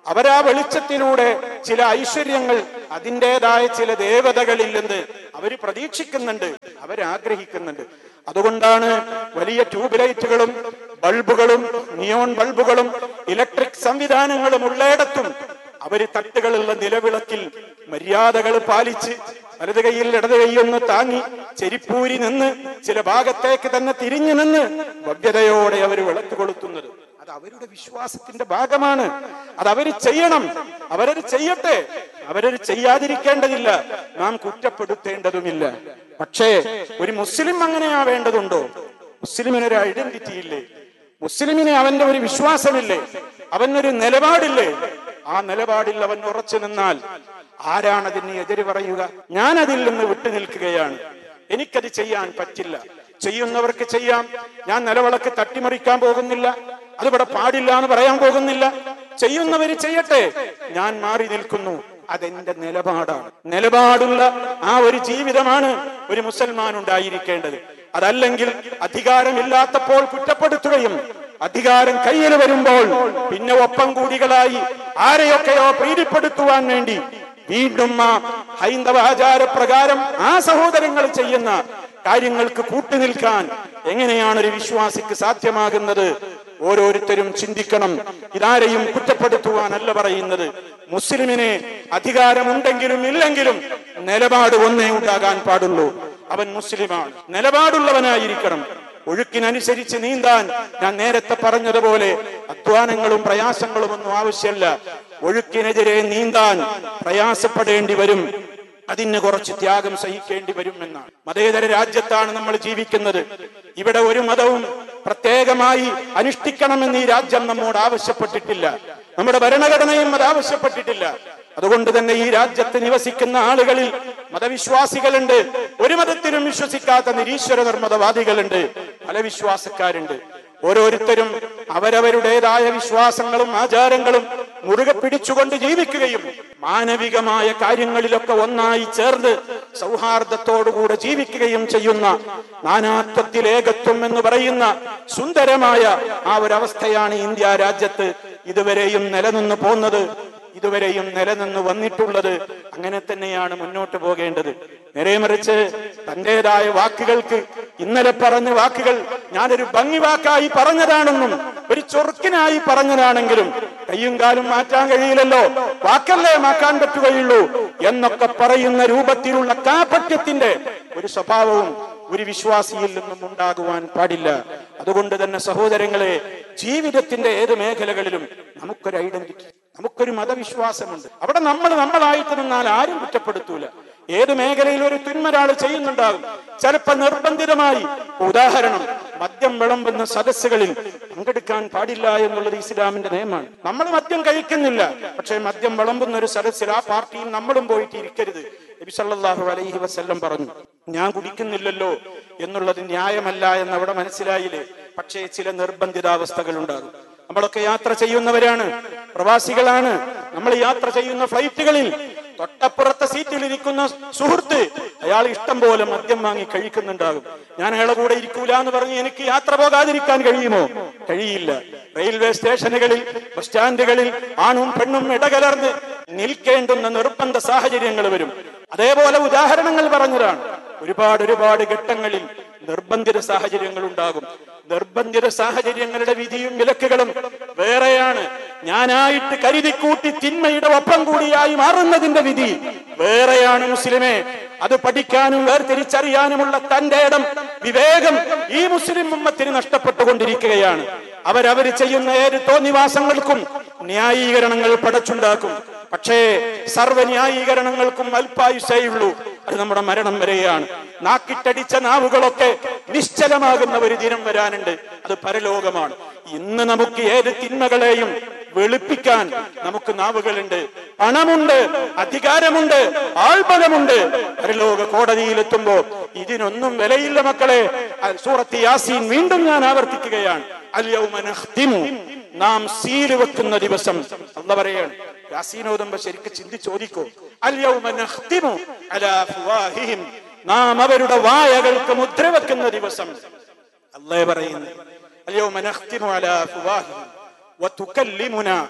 അവരാ വെളിച്ചത്തിലൂടെ ചില ഐശ്വര്യങ്ങൾ അതിൻ്റെതായ ചില ദേവതകളിൽ നിന്ന് അവർ പ്രതീക്ഷിക്കുന്നുണ്ട് അവരാഗ്രഹിക്കുന്നുണ്ട് അതുകൊണ്ടാണ് വലിയ ട്യൂബ് ലൈറ്റുകളും ബൾബുകളും നിയോൺ ബൾബുകളും ഇലക്ട്രിക് സംവിധാനങ്ങളും ഉള്ളയിടത്തും അവര് തട്ടുകളുള്ള നിലവിളക്കിൽ മര്യാദകൾ പാലിച്ച് വലത് കൈയിൽ ഇടത് കൈയൊന്ന് താങ്ങി ചെരിപ്പൂരി നിന്ന് ചില ഭാഗത്തേക്ക് തന്നെ തിരിഞ്ഞു നിന്ന് ഭവ്യതയോടെ അവർ വിളക്ക് കൊളുത്തുന്നത് അത് അവരുടെ വിശ്വാസത്തിന്റെ ഭാഗമാണ് അത് അവര് ചെയ്യണം അവരത് ചെയ്യട്ടെ അവരത് ചെയ്യാതിരിക്കേണ്ടതില്ല നാം കുറ്റപ്പെടുത്തേണ്ടതുമില്ല പക്ഷേ ഒരു മുസ്ലിം അങ്ങനെയാവേണ്ടതുണ്ടോ മുസ്ലിമിനൊരു ഐഡന്റിറ്റി ഇല്ലേ മുസ്ലിമിന് അവന്റെ ഒരു വിശ്വാസമില്ലേ അവനൊരു നിലപാടില്ലേ ആ നിലപാടിൽ അവൻ ഉറച്ചു നിന്നാൽ ആരാണ് അതിന് എതിര് പറയുക ഞാൻ അതിൽ നിന്ന് വിട്ടു നിൽക്കുകയാണ് എനിക്കത് ചെയ്യാൻ പറ്റില്ല ചെയ്യുന്നവർക്ക് ചെയ്യാം ഞാൻ നിലവിളക്ക് തട്ടിമറിക്കാൻ പോകുന്നില്ല അതിവിടെ പാടില്ല എന്ന് പറയാൻ പോകുന്നില്ല ചെയ്യുന്നവര് ചെയ്യട്ടെ ഞാൻ മാറി നിൽക്കുന്നു അതെന്റെ നിലപാടാണ് നിലപാടുള്ള ആ ഒരു ജീവിതമാണ് ഒരു മുസൽമാൻ ഉണ്ടായിരിക്കേണ്ടത് അതല്ലെങ്കിൽ അധികാരമില്ലാത്തപ്പോൾ കുറ്റപ്പെടുത്തുകയും അധികാരം കയ്യിൽ വരുമ്പോൾ പിന്നെ ഒപ്പം കൂടികളായി ആരെയൊക്കെയോ പ്രീതിപ്പെടുത്തുവാൻ വേണ്ടി വീണ്ടും ആ ഹൈന്ദവ ആചാരപ്രകാരം ആ സഹോദരങ്ങൾ ചെയ്യുന്ന കാര്യങ്ങൾക്ക് കൂട്ടുനിൽക്കാൻ എങ്ങനെയാണ് ഒരു വിശ്വാസിക്ക് സാധ്യമാകുന്നത് ഓരോരുത്തരും ചിന്തിക്കണം ഇതാരെയും കുറ്റപ്പെടുത്തുവാനല്ല പറയുന്നത് മുസ്ലിമിന് അധികാരമുണ്ടെങ്കിലും ഇല്ലെങ്കിലും നിലപാട് ഒന്നേ ഉണ്ടാകാൻ പാടുള്ളൂ അവൻ മുസ്ലിമാണ് നിലപാടുള്ളവനായിരിക്കണം ഒഴുക്കിനനുസരിച്ച് നീന്താൻ ഞാൻ നേരത്തെ പറഞ്ഞതുപോലെ അധ്വാനങ്ങളും പ്രയാസങ്ങളും ഒന്നും ആവശ്യമല്ല ഒഴുക്കിനെതിരെ നീന്താൻ പ്രയാസപ്പെടേണ്ടി വരും അതിന് കുറച്ച് ത്യാഗം സഹിക്കേണ്ടി വരും എന്നാണ് മതേതര രാജ്യത്താണ് നമ്മൾ ജീവിക്കുന്നത് ഇവിടെ ഒരു മതവും പ്രത്യേകമായി അനുഷ്ഠിക്കണമെന്ന് ഈ രാജ്യം നമ്മോട് ആവശ്യപ്പെട്ടിട്ടില്ല നമ്മുടെ ഭരണഘടനയും അത് ആവശ്യപ്പെട്ടിട്ടില്ല അതുകൊണ്ട് തന്നെ ഈ രാജ്യത്ത് നിവസിക്കുന്ന ആളുകളിൽ മതവിശ്വാസികളുണ്ട് ഒരു മതത്തിലും വിശ്വസിക്കാത്ത നിരീശ്വര നിർമ്മതവാദികളുണ്ട് പല വിശ്വാസക്കാരുണ്ട് ഓരോരുത്തരും അവരവരുടേതായ വിശ്വാസങ്ങളും ആചാരങ്ങളും മുറുകെ പിടിച്ചുകൊണ്ട് ജീവിക്കുകയും മാനവികമായ കാര്യങ്ങളിലൊക്കെ ഒന്നായി ചേർന്ന് സൗഹാർദ്ദത്തോടുകൂടെ ജീവിക്കുകയും ചെയ്യുന്ന നാനാത്വത്തിൽ ഏകത്വം എന്ന് പറയുന്ന സുന്ദരമായ ആ ഒരു അവസ്ഥയാണ് ഇന്ത്യ രാജ്യത്ത് ഇതുവരെയും നിലനിന്ന് പോന്നത് ഇതുവരെയും നിലനിന്ന് വന്നിട്ടുള്ളത് അങ്ങനെ തന്നെയാണ് മുന്നോട്ട് പോകേണ്ടത് നേരെ മറിച്ച് തന്റേതായ വാക്കുകൾക്ക് ഇന്നലെ പറഞ്ഞ വാക്കുകൾ ഞാനൊരു ഭംഗി വാക്കായി പറഞ്ഞതാണെന്നും ഒരു ചൊറുക്കിനായി പറഞ്ഞതാണെങ്കിലും കയ്യും കാലും മാറ്റാൻ കഴിയില്ലല്ലോ വാക്കല്ലേ മാക്കാൻ പറ്റുകയുള്ളൂ എന്നൊക്കെ പറയുന്ന രൂപത്തിലുള്ള കാപട്യത്തിന്റെ ഒരു സ്വഭാവവും ഒരു വിശ്വാസിയിൽ നിന്നും ഉണ്ടാകുവാൻ പാടില്ല അതുകൊണ്ട് തന്നെ സഹോദരങ്ങളെ ജീവിതത്തിന്റെ ഏത് മേഖലകളിലും നമുക്കൊരു ഐഡന്റിറ്റി നമുക്കൊരു മതവിശ്വാസമുണ്ട് അവിടെ നമ്മൾ നമ്മളായിട്ട് നിന്നാൽ ആരും കുറ്റപ്പെടുത്തൂല ഏത് മേഖലയിൽ ഒരു തിന്മൊരാൾ ചെയ്യുന്നുണ്ടാകും ചിലപ്പോ നിർബന്ധിതമായി ഉദാഹരണം മദ്യം വിളമ്പുന്ന സദസ്സുകളിൽ പങ്കെടുക്കാൻ പാടില്ല എന്നുള്ളത് ഇസ്ലാമിന്റെ നിയമമാണ് നമ്മൾ മദ്യം കഴിക്കുന്നില്ല പക്ഷേ മദ്യം വിളമ്പുന്ന ഒരു സദസ്സിൽ ആ പാർട്ടിയിൽ നമ്മളും പോയിട്ട് ഇരിക്കരുത് നബി സല്ലല്ലാഹു അലൈഹി വസല്ലം പറഞ്ഞു ഞാൻ കുടിക്കുന്നില്ലല്ലോ എന്നുള്ളത് ന്യായമല്ല എന്ന് അവിടെ മനസ്സിലായില്ലേ പക്ഷേ ചില നിർബന്ധിതാവസ്ഥകൾ ഉണ്ടാകും നമ്മളൊക്കെ യാത്ര ചെയ്യുന്നവരാണ് പ്രവാസികളാണ് നമ്മൾ യാത്ര ചെയ്യുന്ന ഫ്ലൈറ്റുകളിൽ തൊട്ടപ്പുറത്തെ സീറ്റിൽ ഇരിക്കുന്ന സുഹൃത്ത് അയാൾ ഇഷ്ടം പോലെ മദ്യം വാങ്ങി കഴിക്കുന്നുണ്ടാകും ഞാൻ അയാളെ കൂടെ ഇരിക്കൂല എന്ന് പറഞ്ഞ് എനിക്ക് യാത്ര പോകാതിരിക്കാൻ കഴിയുമോ കഴിയില്ല റെയിൽവേ സ്റ്റേഷനുകളിൽ ബസ് സ്റ്റാൻഡുകളിൽ ആണും പെണ്ണും ഇടകലർന്ന് നിൽക്കേണ്ടുന്ന നിർബന്ധ സാഹചര്യങ്ങൾ വരും അതേപോലെ ഉദാഹരണങ്ങൾ പറഞ്ഞതാണ് ഒരുപാട് ഒരുപാട് ഘട്ടങ്ങളിൽ നിർബന്ധിത സാഹചര്യങ്ങൾ ഉണ്ടാകും നിർബന്ധിത സാഹചര്യങ്ങളുടെ വിധിയും വിലക്കുകളും വേറെയാണ് ഞാനായിട്ട് കരുതിക്കൂട്ടി തിന്മയുടെ ഒപ്പം കൂടിയായി മാറുന്നതിന്റെ വിധി വേറെയാണ് മുസ്ലിമേ അത് പഠിക്കാനും വേർതിരിച്ചറിയാനുമുള്ള തന്റെ ഇടം വിവേകം ഈ മുസ്ലിം ഉമ്മത്തിന് നഷ്ടപ്പെട്ടുകൊണ്ടിരിക്കുകയാണ് അവരവർ ചെയ്യുന്ന ഏത് തോന്നിവാസങ്ങൾക്കും ന്യായീകരണങ്ങൾ പടച്ചുണ്ടാക്കും പക്ഷേ സർവ്വ ന്യായീകരണങ്ങൾക്കും അല്പായുസേയുള്ളൂ അത് നമ്മുടെ മരണം വരെയാണ് നാക്കിട്ടടിച്ച നാവുകളൊക്കെ നിശ്ചലമാകുന്ന ഒരു ദിനം വരാനുണ്ട് അത് പരലോകമാണ് ഇന്ന് നമുക്ക് ഏത് തിന്മകളെയും വെളുപ്പിക്കാൻ നമുക്ക് നാവുകളുണ്ട് പണമുണ്ട് അധികാരമുണ്ട് ആൾബലമുണ്ട് പരലോക കോടതിയിലെത്തുമ്പോ ഇതിനൊന്നും വിലയില്ല മക്കളെ അൽ സൂറത്ത് യാസീൻ വീണ്ടും ഞാൻ ആവർത്തിക്കുകയാണ് അല്യൗമ നഖ്തിമു. നാം സീല് വെക്കുന്ന ദിവസം അല്ല പറയാണ് യാസീൻ ഓതുമ്പോ ശരിക്ക് ചിന്തിച്ചോദിക്കോ അല്യൗമ നഖ്തിമു അലാ അഫ്വാഹിഹിം. നാം അവരുടെ വായകൾക്ക് മുദ്ര വെക്കുന്ന ദിവസം അല്ലേ പറയുന്നു അല്യൗമ നഖ്തിമു അലാ അഫ്വാഹിഹിം വതുകല്ലിമുന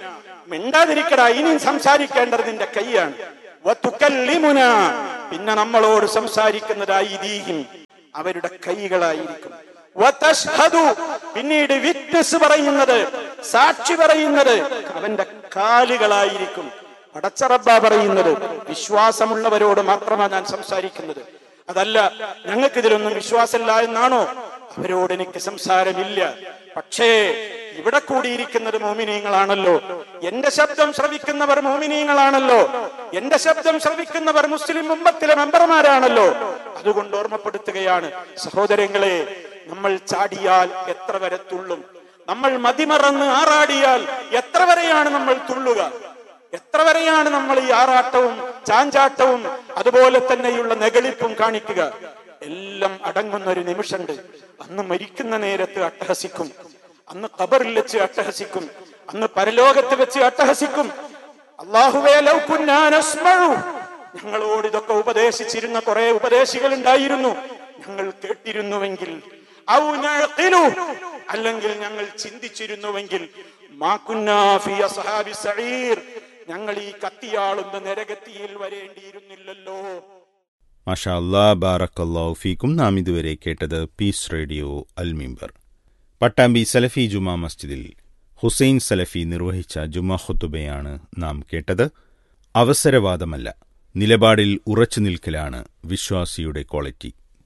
മിണ്ടാതിരിക്കടാ ഇനിയും സംസാരിക്കേണ്ടത് നിന്റെ കൈയാണ് വതുകല്ലിമുന. പിന്നെ നമ്മളോട് സംസാരിക്കുന്നത് ഐദീഹിം അവരുടെ കൈകളായിരിക്കും വതശ്ഹദു. പിന്നീട് വിറ്റ്നസ് പറയുന്നത് സാക്ഷി പറയുന്നത് അവന്റെ കാലുകളായിരിക്കും പടച്ചറബ പറയുന്നത് വിശ്വാസമുള്ളവരോട് മാത്രമാണ് ഞാൻ സംസാരിക്കുന്നത് അതല്ല ഞങ്ങൾക്ക് ഇതിലൊന്നും വിശ്വാസമില്ല എന്നാണോ അവരോട് എനിക്ക് സംസാരമില്ല പക്ഷേ ഇവിടെ കൂടിയിരിക്കുന്നത് മോമിനീങ്ങളാണല്ലോ എന്റെ ശബ്ദം ശ്രവിക്കുന്നവർ മോമിനീങ്ങളാണല്ലോ എന്റെ ശബ്ദം ശ്രവിക്കുന്നവർ മുസ്ലിം ഉമ്മത്തിലെ മെമ്പർമാരാണല്ലോ അതുകൊണ്ട് ഓർമ്മപ്പെടുത്തുകയാണ് സഹോദരങ്ങളെ നമ്മൾ ചാടിയാൽ എത്ര വരെ തുള്ളും നമ്മൾ മതിമറന്ന് ആറാടിയാൽ എത്ര വരെയാണ് നമ്മൾ തുള്ളുക എത്ര വരെയാണ് നമ്മൾ ഈ ആറാട്ടവും ചാഞ്ചാട്ടവും അതുപോലെ തന്നെയുള്ള നെകളിപ്പും കാണിക്കുക എല്ലാം അടങ്ങുന്ന ഒരു നിമിഷമുണ്ട് അന്ന് മരിക്കുന്ന നേരത്ത് അട്ടഹസിക്കും അന്ന് ഖബറിൽ വെച്ച് അട്ടഹസിക്കും അന്ന് പരലോകത്ത് വെച്ച് അട്ടഹസിക്കും അള്ളാഹുവേ ലൗ കുന്നാ നസ്മഉ. ഞങ്ങളോട് ഇതൊക്കെ ഉപദേശിച്ചിരുന്ന കുറെ ഉപദേശികൾ ഉണ്ടായിരുന്നു ഞങ്ങൾ കേട്ടിരുന്നുവെങ്കിൽ ഔ നഅഖിലു. അല്ലെങ്കിൽ ഞങ്ങൾ ചിന്തിച്ചിരുന്നുവെങ്കിൽ മാ കുന്നാ ഫീ അസ്ഹാബി സഈർ. ഞങ്ങൾ ഈ കത്തിയാളുന്ന നരകത്തിയിൽ വരേണ്ടിയിരുന്നില്ലല്ലോ മാഷാ അല്ലാ ബാറക്കല്ലാഹു ഫീക്കും നാം ഇതുവരെ കേട്ടത് പീസ് റേഡിയോ അൽമിംബർ പട്ടാമ്പി സലഫി ജുമാ മസ്ജിദിൽ ഹുസൈൻ സലഫി നിർവഹിച്ച ജുമാ ഖുത്തുബയാണ് നാം കേട്ടത് അവസരവാദമല്ല നിലപാടിൽ ഉറച്ചു നിൽക്കലാണ് വിശ്വാസിയുടെ ക്വാളിറ്റി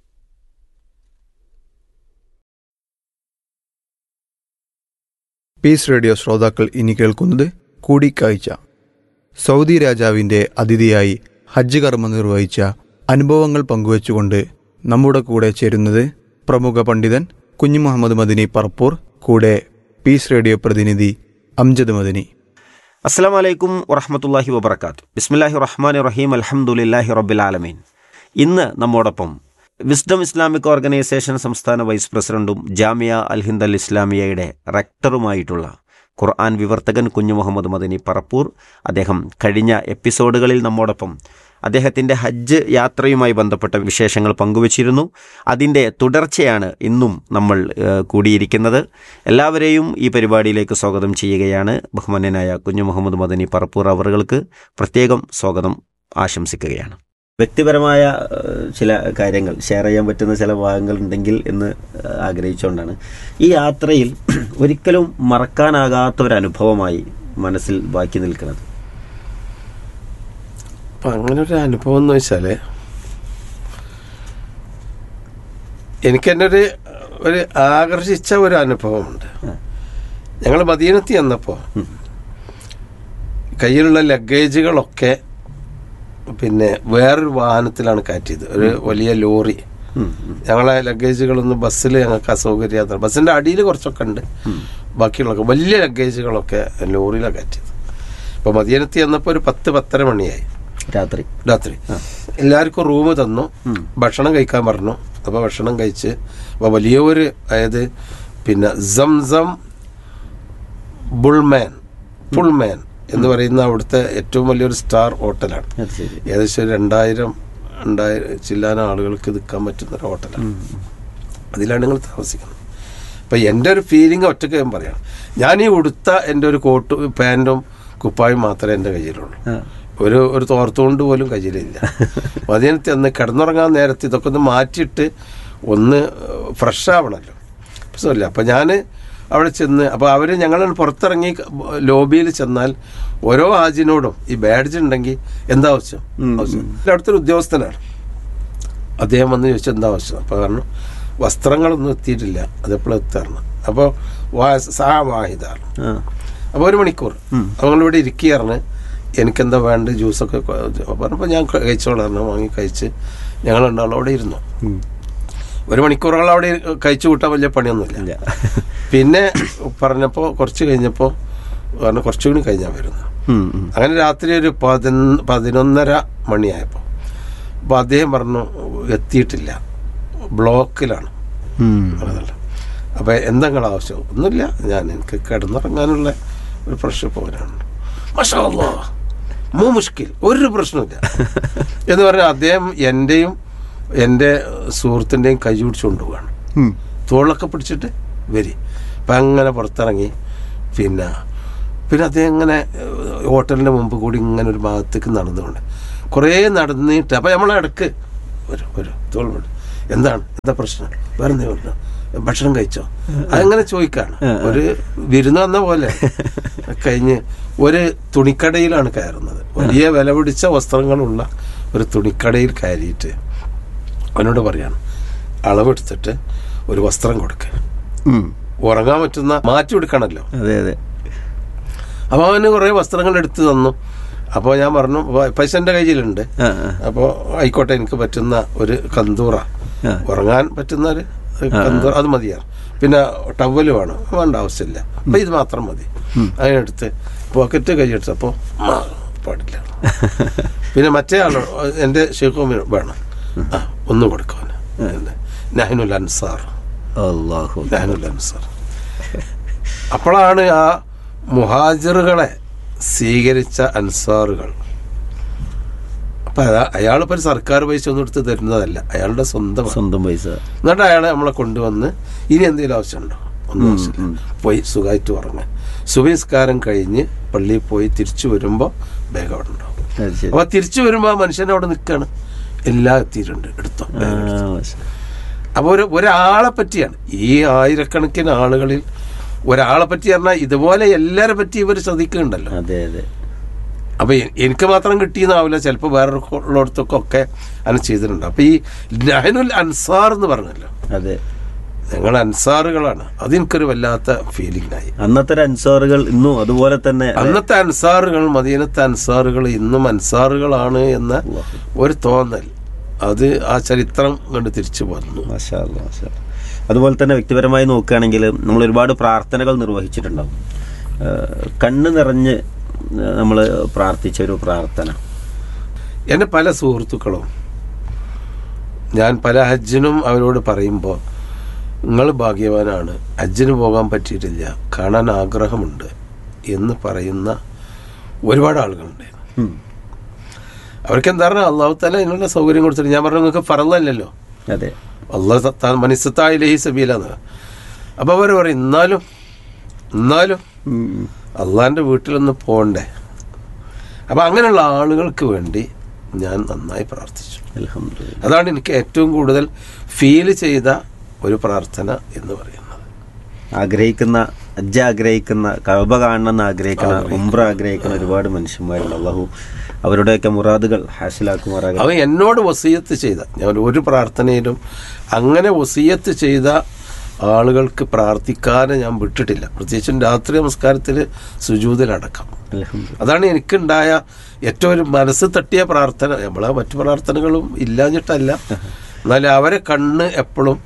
പീസ് റേഡിയോ ശ്രോതാക്കൾ ഇനി കേൾക്കുന്നത് കൂടിക്കാഴ്ച സൗദി രാജാവിന്റെ അതിഥിയായി ഹജ്ജ് കർമ്മം നിർവഹിച്ച അനുഭവങ്ങൾ പങ്കുവച്ചുകൊണ്ട് നമ്മുടെ കൂടെ ചേരുന്നത് പ്രമുഖ പണ്ഡിതൻ കുഞ്ഞു മുഹമ്മദ് മദിനി പറപ്പൂർ കൂടെ പീസ് റേഡിയോ പ്രതിനിധി അംജദ് മദിനി അസ്സാം വലൈക്കും വറഹമത്തല്ലാഹി വബർക്കാത്തു ബിസ്മില്ലാഹി റഹ്മാൻ റഹീം അലഹമുല്ലാഹി റബ്ബിൽ ആലമീൻ ഇന്ന് നമ്മോടൊപ്പം വിസ്ഡം ഇസ്ലാമിക് ഓർഗനൈസേഷൻ സംസ്ഥാന വൈസ് പ്രസിഡന്റും ജാമിയ അൽ ഹിന്ദ് അൽ ഇസ്ലാമിയയുടെ റെക്ടറുമായിട്ടുള്ള ഖുർആൻ വിവർത്തകൻ കുഞ്ഞു മുഹമ്മദ് മദനി പറപ്പൂർ അദ്ദേഹം കഴിഞ്ഞ എപ്പിസോഡുകളിൽ നമ്മോടൊപ്പം അദ്ദേഹത്തിൻ്റെ ഹജ്ജ് യാത്രയുമായി ബന്ധപ്പെട്ട വിശേഷങ്ങൾ പങ്കുവച്ചിരുന്നു അതിൻ്റെ തുടർച്ചയാണ് ഇന്നും നമ്മൾ ഏഹ്, കൂടിയിരിക്കുന്നത് എല്ലാവരെയും ഈ പരിപാടിയിലേക്ക് സ്വാഗതം ചെയ്യുകയാണ് ബഹുമാന്യനായ കുഞ്ഞു മുഹമ്മദ് മദനി പറപ്പൂർ അവറുകൾക്ക് പ്രത്യേകം സ്വാഗതം ആശംസിക്കുകയാണ് വ്യക്തിപരമായ ഏഹ്, ചില കാര്യങ്ങൾ ഷെയർ ചെയ്യാൻ പറ്റുന്ന ചില ഭാഗങ്ങൾ ഉണ്ടെങ്കിൽ എന്ന് ഏഹ്, ആഗ്രഹിച്ചുകൊണ്ടാണ് ഈ യാത്രയിൽ ഒരിക്കലും മറക്കാനാകാത്ത ഒരു അനുഭവമായി മനസ്സിൽ ബാക്കി നിൽക്കുന്നത് അപ്പം അങ്ങനെ ഒരു അനുഭവം എന്ന് വെച്ചാൽ എനിക്ക് തന്നെ ഒരു ഒരു ആകർഷിച്ച ഒരു അനുഭവമുണ്ട് ഞങ്ങൾ മദീനത്തിൽ ചെന്നപ്പോൾ കയ്യിലുള്ള ലഗേജുകളൊക്കെ പിന്നെ വേറൊരു വാഹനത്തിലാണ് കയറ്റിയത് ഒരു വലിയ ലോറി ഞങ്ങളെ ലഗേജുകളൊന്നും ബസ്സിൽ ഞങ്ങൾക്ക് അസൗകര്യമാണ് ബസ്സിൻ്റെ അടിയിൽ കുറച്ചൊക്കെ ഉണ്ട് ബാക്കിയുള്ളതൊക്കെ വലിയ ലഗേജുകളൊക്കെ ലോറിയിലാണ് കയറ്റിയത് അപ്പോൾ മദീനത്തിൽ ചെന്നപ്പോൾ ഒരു പത്ത് പത്തര മണിയായി രാത്രി രാത്രി എല്ലാവർക്കും റൂം തന്നു ഭക്ഷണം കഴിക്കാൻ പറഞ്ഞു അപ്പോൾ ഭക്ഷണം കഴിച്ച് അപ്പോൾ വലിയൊരു അതായത് പിന്നെ സംസം ബുൾമാൻ പുൾമാൻ എന്ന് പറയുന്ന അവിടുത്തെ ഏറ്റവും വലിയൊരു സ്റ്റാർ ഹോട്ടലാണ് അത് ശരി ഏകദേശം ഒരു രണ്ടായിരം രണ്ടായിരം ചില്ലാന ആളുകൾക്ക് നിൽക്കാൻ പറ്റുന്ന ഒരു ഹോട്ടലാണ് അതിലാണ് നിങ്ങൾ താമസിക്കുന്നത് അപ്പം എൻ്റെ ഒരു ഫീലിംഗ് ഒറ്റയ്ക്ക് ഞാൻ പറയണം ഞാൻ ഈ ഉടുത്ത എൻ്റെ ഒരു കോട്ട് പാൻറ്റും കുപ്പായും മാത്രമേ എൻ്റെ കയ്യിലുള്ളൂ ആ. ഒരു ഒരു തോർത്തുകൊണ്ട് പോലും കയ്യിലില്ല മതിയനത്ത് ഒന്ന് കിടന്നുറങ്ങാൻ നേരത്ത് ഇതൊക്കെ ഒന്ന് മാറ്റിയിട്ട് ഒന്ന് ഫ്രഷ് ആവണമല്ലോ പ്രശ്നമില്ല അപ്പം ഞാൻ അവിടെ ചെന്ന് അപ്പോൾ അവർ ഞങ്ങൾ പുറത്തിറങ്ങി ലോബിയിൽ ചെന്നാൽ ഓരോ ഹാജിനോടും ഈ ബാഡ്ജ് ഉണ്ടെങ്കിൽ എന്താ ആവശ്യം ആവശ്യം അവിടുത്തെ ഒരു ഉദ്യോഗസ്ഥനാണ് അദ്ദേഹം വന്ന് ചോദിച്ചു എന്താ ആവശ്യം അപ്പോൾ പറഞ്ഞു വസ്ത്രങ്ങളൊന്നും എത്തിയിട്ടില്ല അതെപ്പോഴും എത്താറുണ്ട് അപ്പോൾ വാ സാ വാഹിദാണ് ആ അപ്പോൾ ഒരു മണിക്കൂർ അവങ്ങളിവിടെ ഇരിക്കുകയായിരുന്നു എനിക്കെന്താ വേണ്ട ജ്യൂസൊക്കെ കൊ- പറഞ്ഞപ്പോൾ ഞാൻ കഴിച്ചോളായിരുന്നു വാങ്ങി കഴിച്ച് ഞങ്ങൾ രണ്ടാളും അവിടെ ഇരുന്നു ഒരു മണിക്കൂറുകൾ അവിടെ കഴിച്ചു കൂട്ടാൻ വലിയ പണിയൊന്നുമില്ല ഇല്ല പിന്നെ പറഞ്ഞപ്പോൾ കുറച്ച് കഴിഞ്ഞപ്പോൾ പറഞ്ഞു കുറച്ചുകൂടി കഴിഞ്ഞാൽ വരുന്നു ഉം, ഉം. അങ്ങനെ രാത്രി ഒരു പതിനൊന്ന് പതിനൊന്നര മണിയായപ്പോൾ അപ്പോൾ അദ്ദേഹം പറഞ്ഞു എത്തിയിട്ടില്ല ബ്ലോക്കിലാണ് ഉം. പറഞ്ഞല്ലോ അപ്പോൾ എന്താ നിങ്ങളുടെ ആവശ്യം ഒന്നുമില്ല ഞാൻ എനിക്ക് കിടന്നുറങ്ങാനുള്ള ഒരു പ്രശ്നം പോകാനാണ് മഷാ അല്ലാ, മൂ മുഷ്കിൽ ഒരു പ്രശ്നമില്ല എന്ന് പറഞ്ഞാൽ അദ്ദേഹം എൻ്റെയും എൻ്റെ സുഹൃത്തിൻ്റെയും കൈ പിടിച്ചു കൊണ്ടുപോവാണ് ഉം. തോളൊക്കെ പിടിച്ചിട്ട് വരി അപ്പം അങ്ങനെ പുറത്തിറങ്ങി പിന്നെ പിന്നെ അദ്ദേഹം ഇങ്ങനെ ഏഹ്, ഹോട്ടലിൻ്റെ മുമ്പ് കൂടി ഇങ്ങനെ ഒരു ഭാഗത്തേക്ക് നടന്നുകൊണ്ട് കുറേ നടന്നിട്ട് അപ്പം നമ്മളെ ഇടക്ക് വരും വരും തോൽമുണ്ട് എന്താണ് എന്താ പ്രശ്നം വേറെ എന്തെങ്കിലും ഉണ്ടോ? ഭക്ഷണം കഴിച്ചോ അങ്ങനെ ചോദിക്കാണ് ഒരു വിരുന്ന് വന്ന പോലെ കഴിഞ്ഞ് ഒരു തുണിക്കടയിലാണ് കയറുന്നത് വലിയ വില പിടിച്ച വസ്ത്രങ്ങളുള്ള ഒരു തുണിക്കടയിൽ കയറിയിട്ട് അവനോട് പറയാണ് അളവെടുത്തിട്ട് ഒരു വസ്ത്രം കൊടുക്കുക ഉം. ഉറങ്ങാൻ പറ്റുന്ന മാറ്റി കൊടുക്കണമല്ലോ അതെ അതെ അപ്പോൾ അവന് കുറേ വസ്ത്രങ്ങൾ എടുത്തു തന്നു അപ്പോൾ ഞാൻ പറഞ്ഞു "പ- പൈസ എൻ്റെ കയ്യിലുണ്ട് ആ, ആ. അപ്പോൾ ആയിക്കോട്ടെ എനിക്ക് പറ്റുന്ന ഒരു കന്തൂറ ആ. ഉറങ്ങാൻ പറ്റുന്ന ഒരു കന്തൂറ അത് മതിയാണ് പിന്നെ ടവല് വേണം വേണ്ട ആവശ്യമില്ല അപ്പം ഇത് മാത്രം മതി അതിനെടുത്ത് പോക്കറ്റ് കൈയെടുത്തപ്പോൾ പാടില്ല പിന്നെ മറ്റേ ആളോ എൻ്റെ ഷെയ്ഖും വേണം ആ ഒന്ന് കൊടുക്കാൻ നഹനുൽ അൻസാർ അള്ളാഹു നഹനുൽ അൻസാർ അപ്പോഴാണ് ആ മുഹാജിറുകളെ സ്വീകരിച്ച അൻസാറുകൾ അപ്പൊ അയാളിപ്പോ ഒരു സർക്കാർ പൈസ ഒന്നും എടുത്ത് തരുന്നതല്ല അയാളുടെ സ്വന്തം സ്വന്തം പൈസ എന്നിട്ട് അയാളെ നമ്മളെ കൊണ്ടുവന്ന് ഇനി എന്തെങ്കിലും ആവശ്യമുണ്ടോ ഒന്നും ആവശ്യമില്ല പോയി സുഖമായിട്ട് ഉറങ്ങാൻ സുബഹിസ്കാരം കഴിഞ്ഞ് പള്ളിയിൽ പോയി തിരിച്ചു വരുമ്പോൾ ബാഗ് അവിടെ ഉണ്ടാവും അത് ശരി അപ്പൊ തിരിച്ചു വരുമ്പോൾ ആ മനുഷ്യൻ അവിടെ നിൽക്കുകയാണ് എല്ലാം എത്തിയിട്ടുണ്ട് എടുത്തോ ആ, ബാഗ് എടുത്തോ. മാഷാ. അപ്പോൾ ഒരു ഒരാളെ പറ്റിയാണ് ഈ ആയിരക്കണക്കിന് ആളുകളിൽ ഒരാളെ പറ്റി പറഞ്ഞാൽ ഇതുപോലെ എല്ലാരെ പറ്റി ഇവർ ശ്രദ്ധിക്കുന്നുണ്ടല്ലോ അതെ അതെ അപ്പൊ എ- എനിക്ക് മാത്രം കിട്ടിയെന്നാവില്ല ചിലപ്പോൾ വേറെ ഉള്ളിടത്തൊക്കെ ഒക്കെ അങ്ങനെ ചെയ്തിട്ടുണ്ട് അപ്പൊ ഈ നഹനുൽ അൻസാർ എന്ന് പറഞ്ഞല്ലോ അതെ ഞങ്ങൾ അൻസാറുകളാണ് അതെനിക്കൊരു വല്ലാത്ത ഫീലിംഗ് ആയി അന്നത്തെ ഒരു അൻസാറുകൾ ഇന്നും അതുപോലെ തന്നെ അന്നത്തെ അൻസാറുകൾ മദീനത്തെ അൻസാറുകൾ ഇന്നും അൻസാറുകളാണ് എന്ന ഒരു തോന്നൽ അത് ആ ചരിത്രം കണ്ട് തിരിച്ചു വന്നു മാഷാ അല്ലാ, മാഷാ അല്ലാ. അതുപോലെ തന്നെ വ്യക്തിപരമായി നോക്കുകയാണെങ്കിൽ നമ്മൾ ഒരുപാട് പ്രാർത്ഥനകൾ നിർവഹിച്ചിട്ടുണ്ടാവും ആ, കണ്ണ് നിറഞ്ഞ് നമ്മൾ പ്രാർത്ഥിച്ച ഒരു പ്രാർത്ഥന എൻ്റെ പല സുഹൃത്തുക്കളും ഞാൻ പല ഹജ്ജിനും അവരോട് പറയുമ്പോൾ നിങ്ങൾ ഭാഗ്യവാനാണ് ഹജ്ജിന് പോകാൻ പറ്റിയിട്ടില്ല കാണാൻ ആഗ്രഹമുണ്ട് എന്ന് പറയുന്ന ഒരുപാട് ആളുകളുണ്ട് ഉം. അവർക്ക് എന്താ പറഞ്ഞാൽ അള്ളാഹു താല ഇതിനുള്ള സൗകര്യം കൊടുത്തിട്ട് ഞാൻ പറഞ്ഞു നിങ്ങൾക്ക് ഫറല്ലല്ലോ അതെ അള്ളാഹ് മനിസത്തായിലേഹി സബീലാന്ന് അപ്പോൾ അവർ പറയും എന്നാലും എന്നാലും ഉം. അള്ളാഹിൻ്റെ വീട്ടിലൊന്ന് പോകണ്ടേ അപ്പം അങ്ങനെയുള്ള ആളുകൾക്ക് വേണ്ടി ഞാൻ നന്നായി പ്രാർത്ഥിച്ചു അൽഹംദുലില്ലാ. അതാണ് എനിക്ക് ഏറ്റവും കൂടുതൽ ഫീൽ ചെയ്ത ഒരു പ്രാർത്ഥന എന്ന് പറയുന്നത് ആഗ്രഹിക്കുന്ന ഹജ്ജ് ആഗ്രഹിക്കുന്ന കഴബ കാണണമെന്ന് ആഗ്രഹിക്കുന്ന ഉംറ ആഗ്രഹിക്കുന്ന ഒരുപാട് മനുഷ്യന്മാരുണ്ട് അള്ളാഹു അവരുടെയൊക്കെ മുറാദുകൾ ഹാസിലാക്കുമാറാകട്ടെ അവൻ എന്നോട് വസീയത്ത് ചെയ്ത ഞാൻ ഒരു പ്രാർത്ഥനയിലും അങ്ങനെ വസീയത്ത് ചെയ്ത ആളുകൾക്ക് പ്രാർത്ഥിക്കാതെ ഞാൻ വിട്ടിട്ടില്ല പ്രത്യേകിച്ചും രാത്രി നമസ്കാരത്തിൽ സുജൂതിലടക്കം അൽഹംദുലില്ലാ. അതാണ് എനിക്കുണ്ടായ ഏറ്റവും ഒരു മനസ്സ് തട്ടിയ പ്രാർത്ഥന നമ്മളെ മറ്റു പ്രാർത്ഥനകളും ഇല്ലാഞ്ഞിട്ടല്ല എന്നാലും അവരെ കണ്ണ് എപ്പോഴും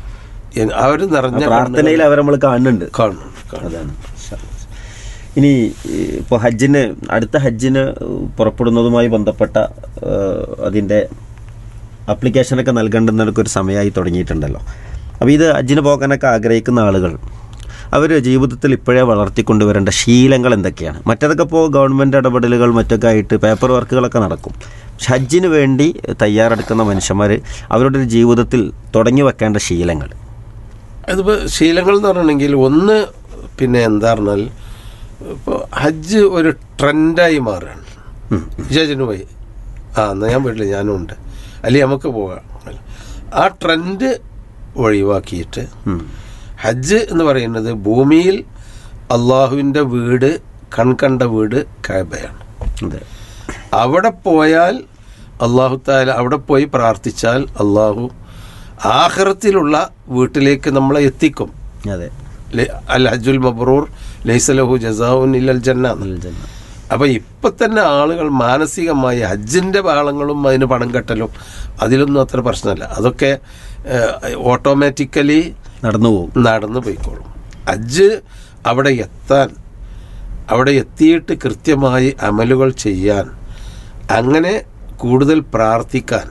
അവർ ആ നിറഞ്ഞ പ്രാർത്ഥനയിൽ അവർ നമ്മൾ കാണുന്നുണ്ട് കാണുന്നുണ്ട് കാണുന്നുണ്ട്. അതാണ് ഇൻഷാ അല്ലാ. ഇനി ഇപ്പോൾ ഹജ്ജിന് അടുത്ത ഹജ്ജിന് പുറപ്പെടുന്നതുമായി ബന്ധപ്പെട്ട ഏഹ്, അതിൻ്റെ അപ്ലിക്കേഷനൊക്കെ നൽകേണ്ടുന്നതൊക്കെ ഒരു സമയമായി തുടങ്ങിയിട്ടുണ്ടല്ലോ അപ്പോൾ ഇത് ഹജ്ജിന് പോകാനൊക്കെ ആഗ്രഹിക്കുന്ന ആളുകൾ അവർ ജീവിതത്തിൽ ഇപ്പോഴേ വളർത്തിക്കൊണ്ടുവരേണ്ട ശീലങ്ങൾ എന്തൊക്കെയാണ് മറ്റതൊക്കെ ഇപ്പോൾ ഗവൺമെൻറ് ഇടപെടലുകൾ മറ്റൊക്കെ ആയിട്ട് പേപ്പർ വർക്കുകളൊക്കെ നടക്കും പക്ഷെ ഹജ്ജിന് വേണ്ടി തയ്യാറെടുക്കുന്ന മനുഷ്യന്മാർ അവരുടെ ഒരു ജീവിതത്തിൽ തുടങ്ങി വെക്കേണ്ട ശീലങ്ങൾ അതിപ്പോൾ ശീലങ്ങൾ എന്ന് പറഞ്ഞിട്ടുണ്ടെങ്കിൽ ഒന്ന് പിന്നെ എന്താ പറഞ്ഞാൽ ഇപ്പോൾ ഹജ്ജ് ഒരു ട്രെൻഡായി മാറുകയാണ് ജജിന് പോയി ആ എന്നാൽ ഞാൻ വീട്ടിൽ ഞാനും ഉണ്ട് അല്ലെങ്കിൽ നമുക്ക് പോകാം ആ ട്രെൻഡ് ഒഴിവാക്കിയിട്ട് ഉം. ഹജ്ജ് എന്ന് പറയുന്നത് ഭൂമിയിൽ അള്ളാഹുവിൻ്റെ വീട് കൺകണ്ട വീട് കാബയാണ് അതെ അവിടെ പോയാൽ അള്ളാഹു താല അവിടെ പോയി പ്രാർത്ഥിച്ചാൽ അള്ളാഹു ആഹ്റത്തിലുള്ള വീട്ടിലേക്ക് നമ്മളെ എത്തിക്കും അതെ ലെ- അൽ ഹജ്ജുൽ മബ്രൂർ ലൈസലഹു ജസാഉൻ ഇല്ലൽ ജന്ന അൽ ജന്ന. അപ്പൊ ഇപ്പൊ തന്നെ ആളുകൾ മാനസികമായി ഹജ്ജിന്റെ പാളങ്ങളും അതിന് പണം കെട്ടലും അതിലൊന്നും അത്ര പ്രശ്നമല്ല അതൊക്കെ ഓട്ടോമാറ്റിക്കലി നടന്നു പോകും നടന്നു പോയിക്കോളും ഹജ്ജ് അവിടെ എത്താൻ അവിടെ എത്തിയിട്ട് കൃത്യമായി അമലുകൾ ചെയ്യാൻ അങ്ങനെ കൂടുതൽ പ്രാർത്ഥിക്കാൻ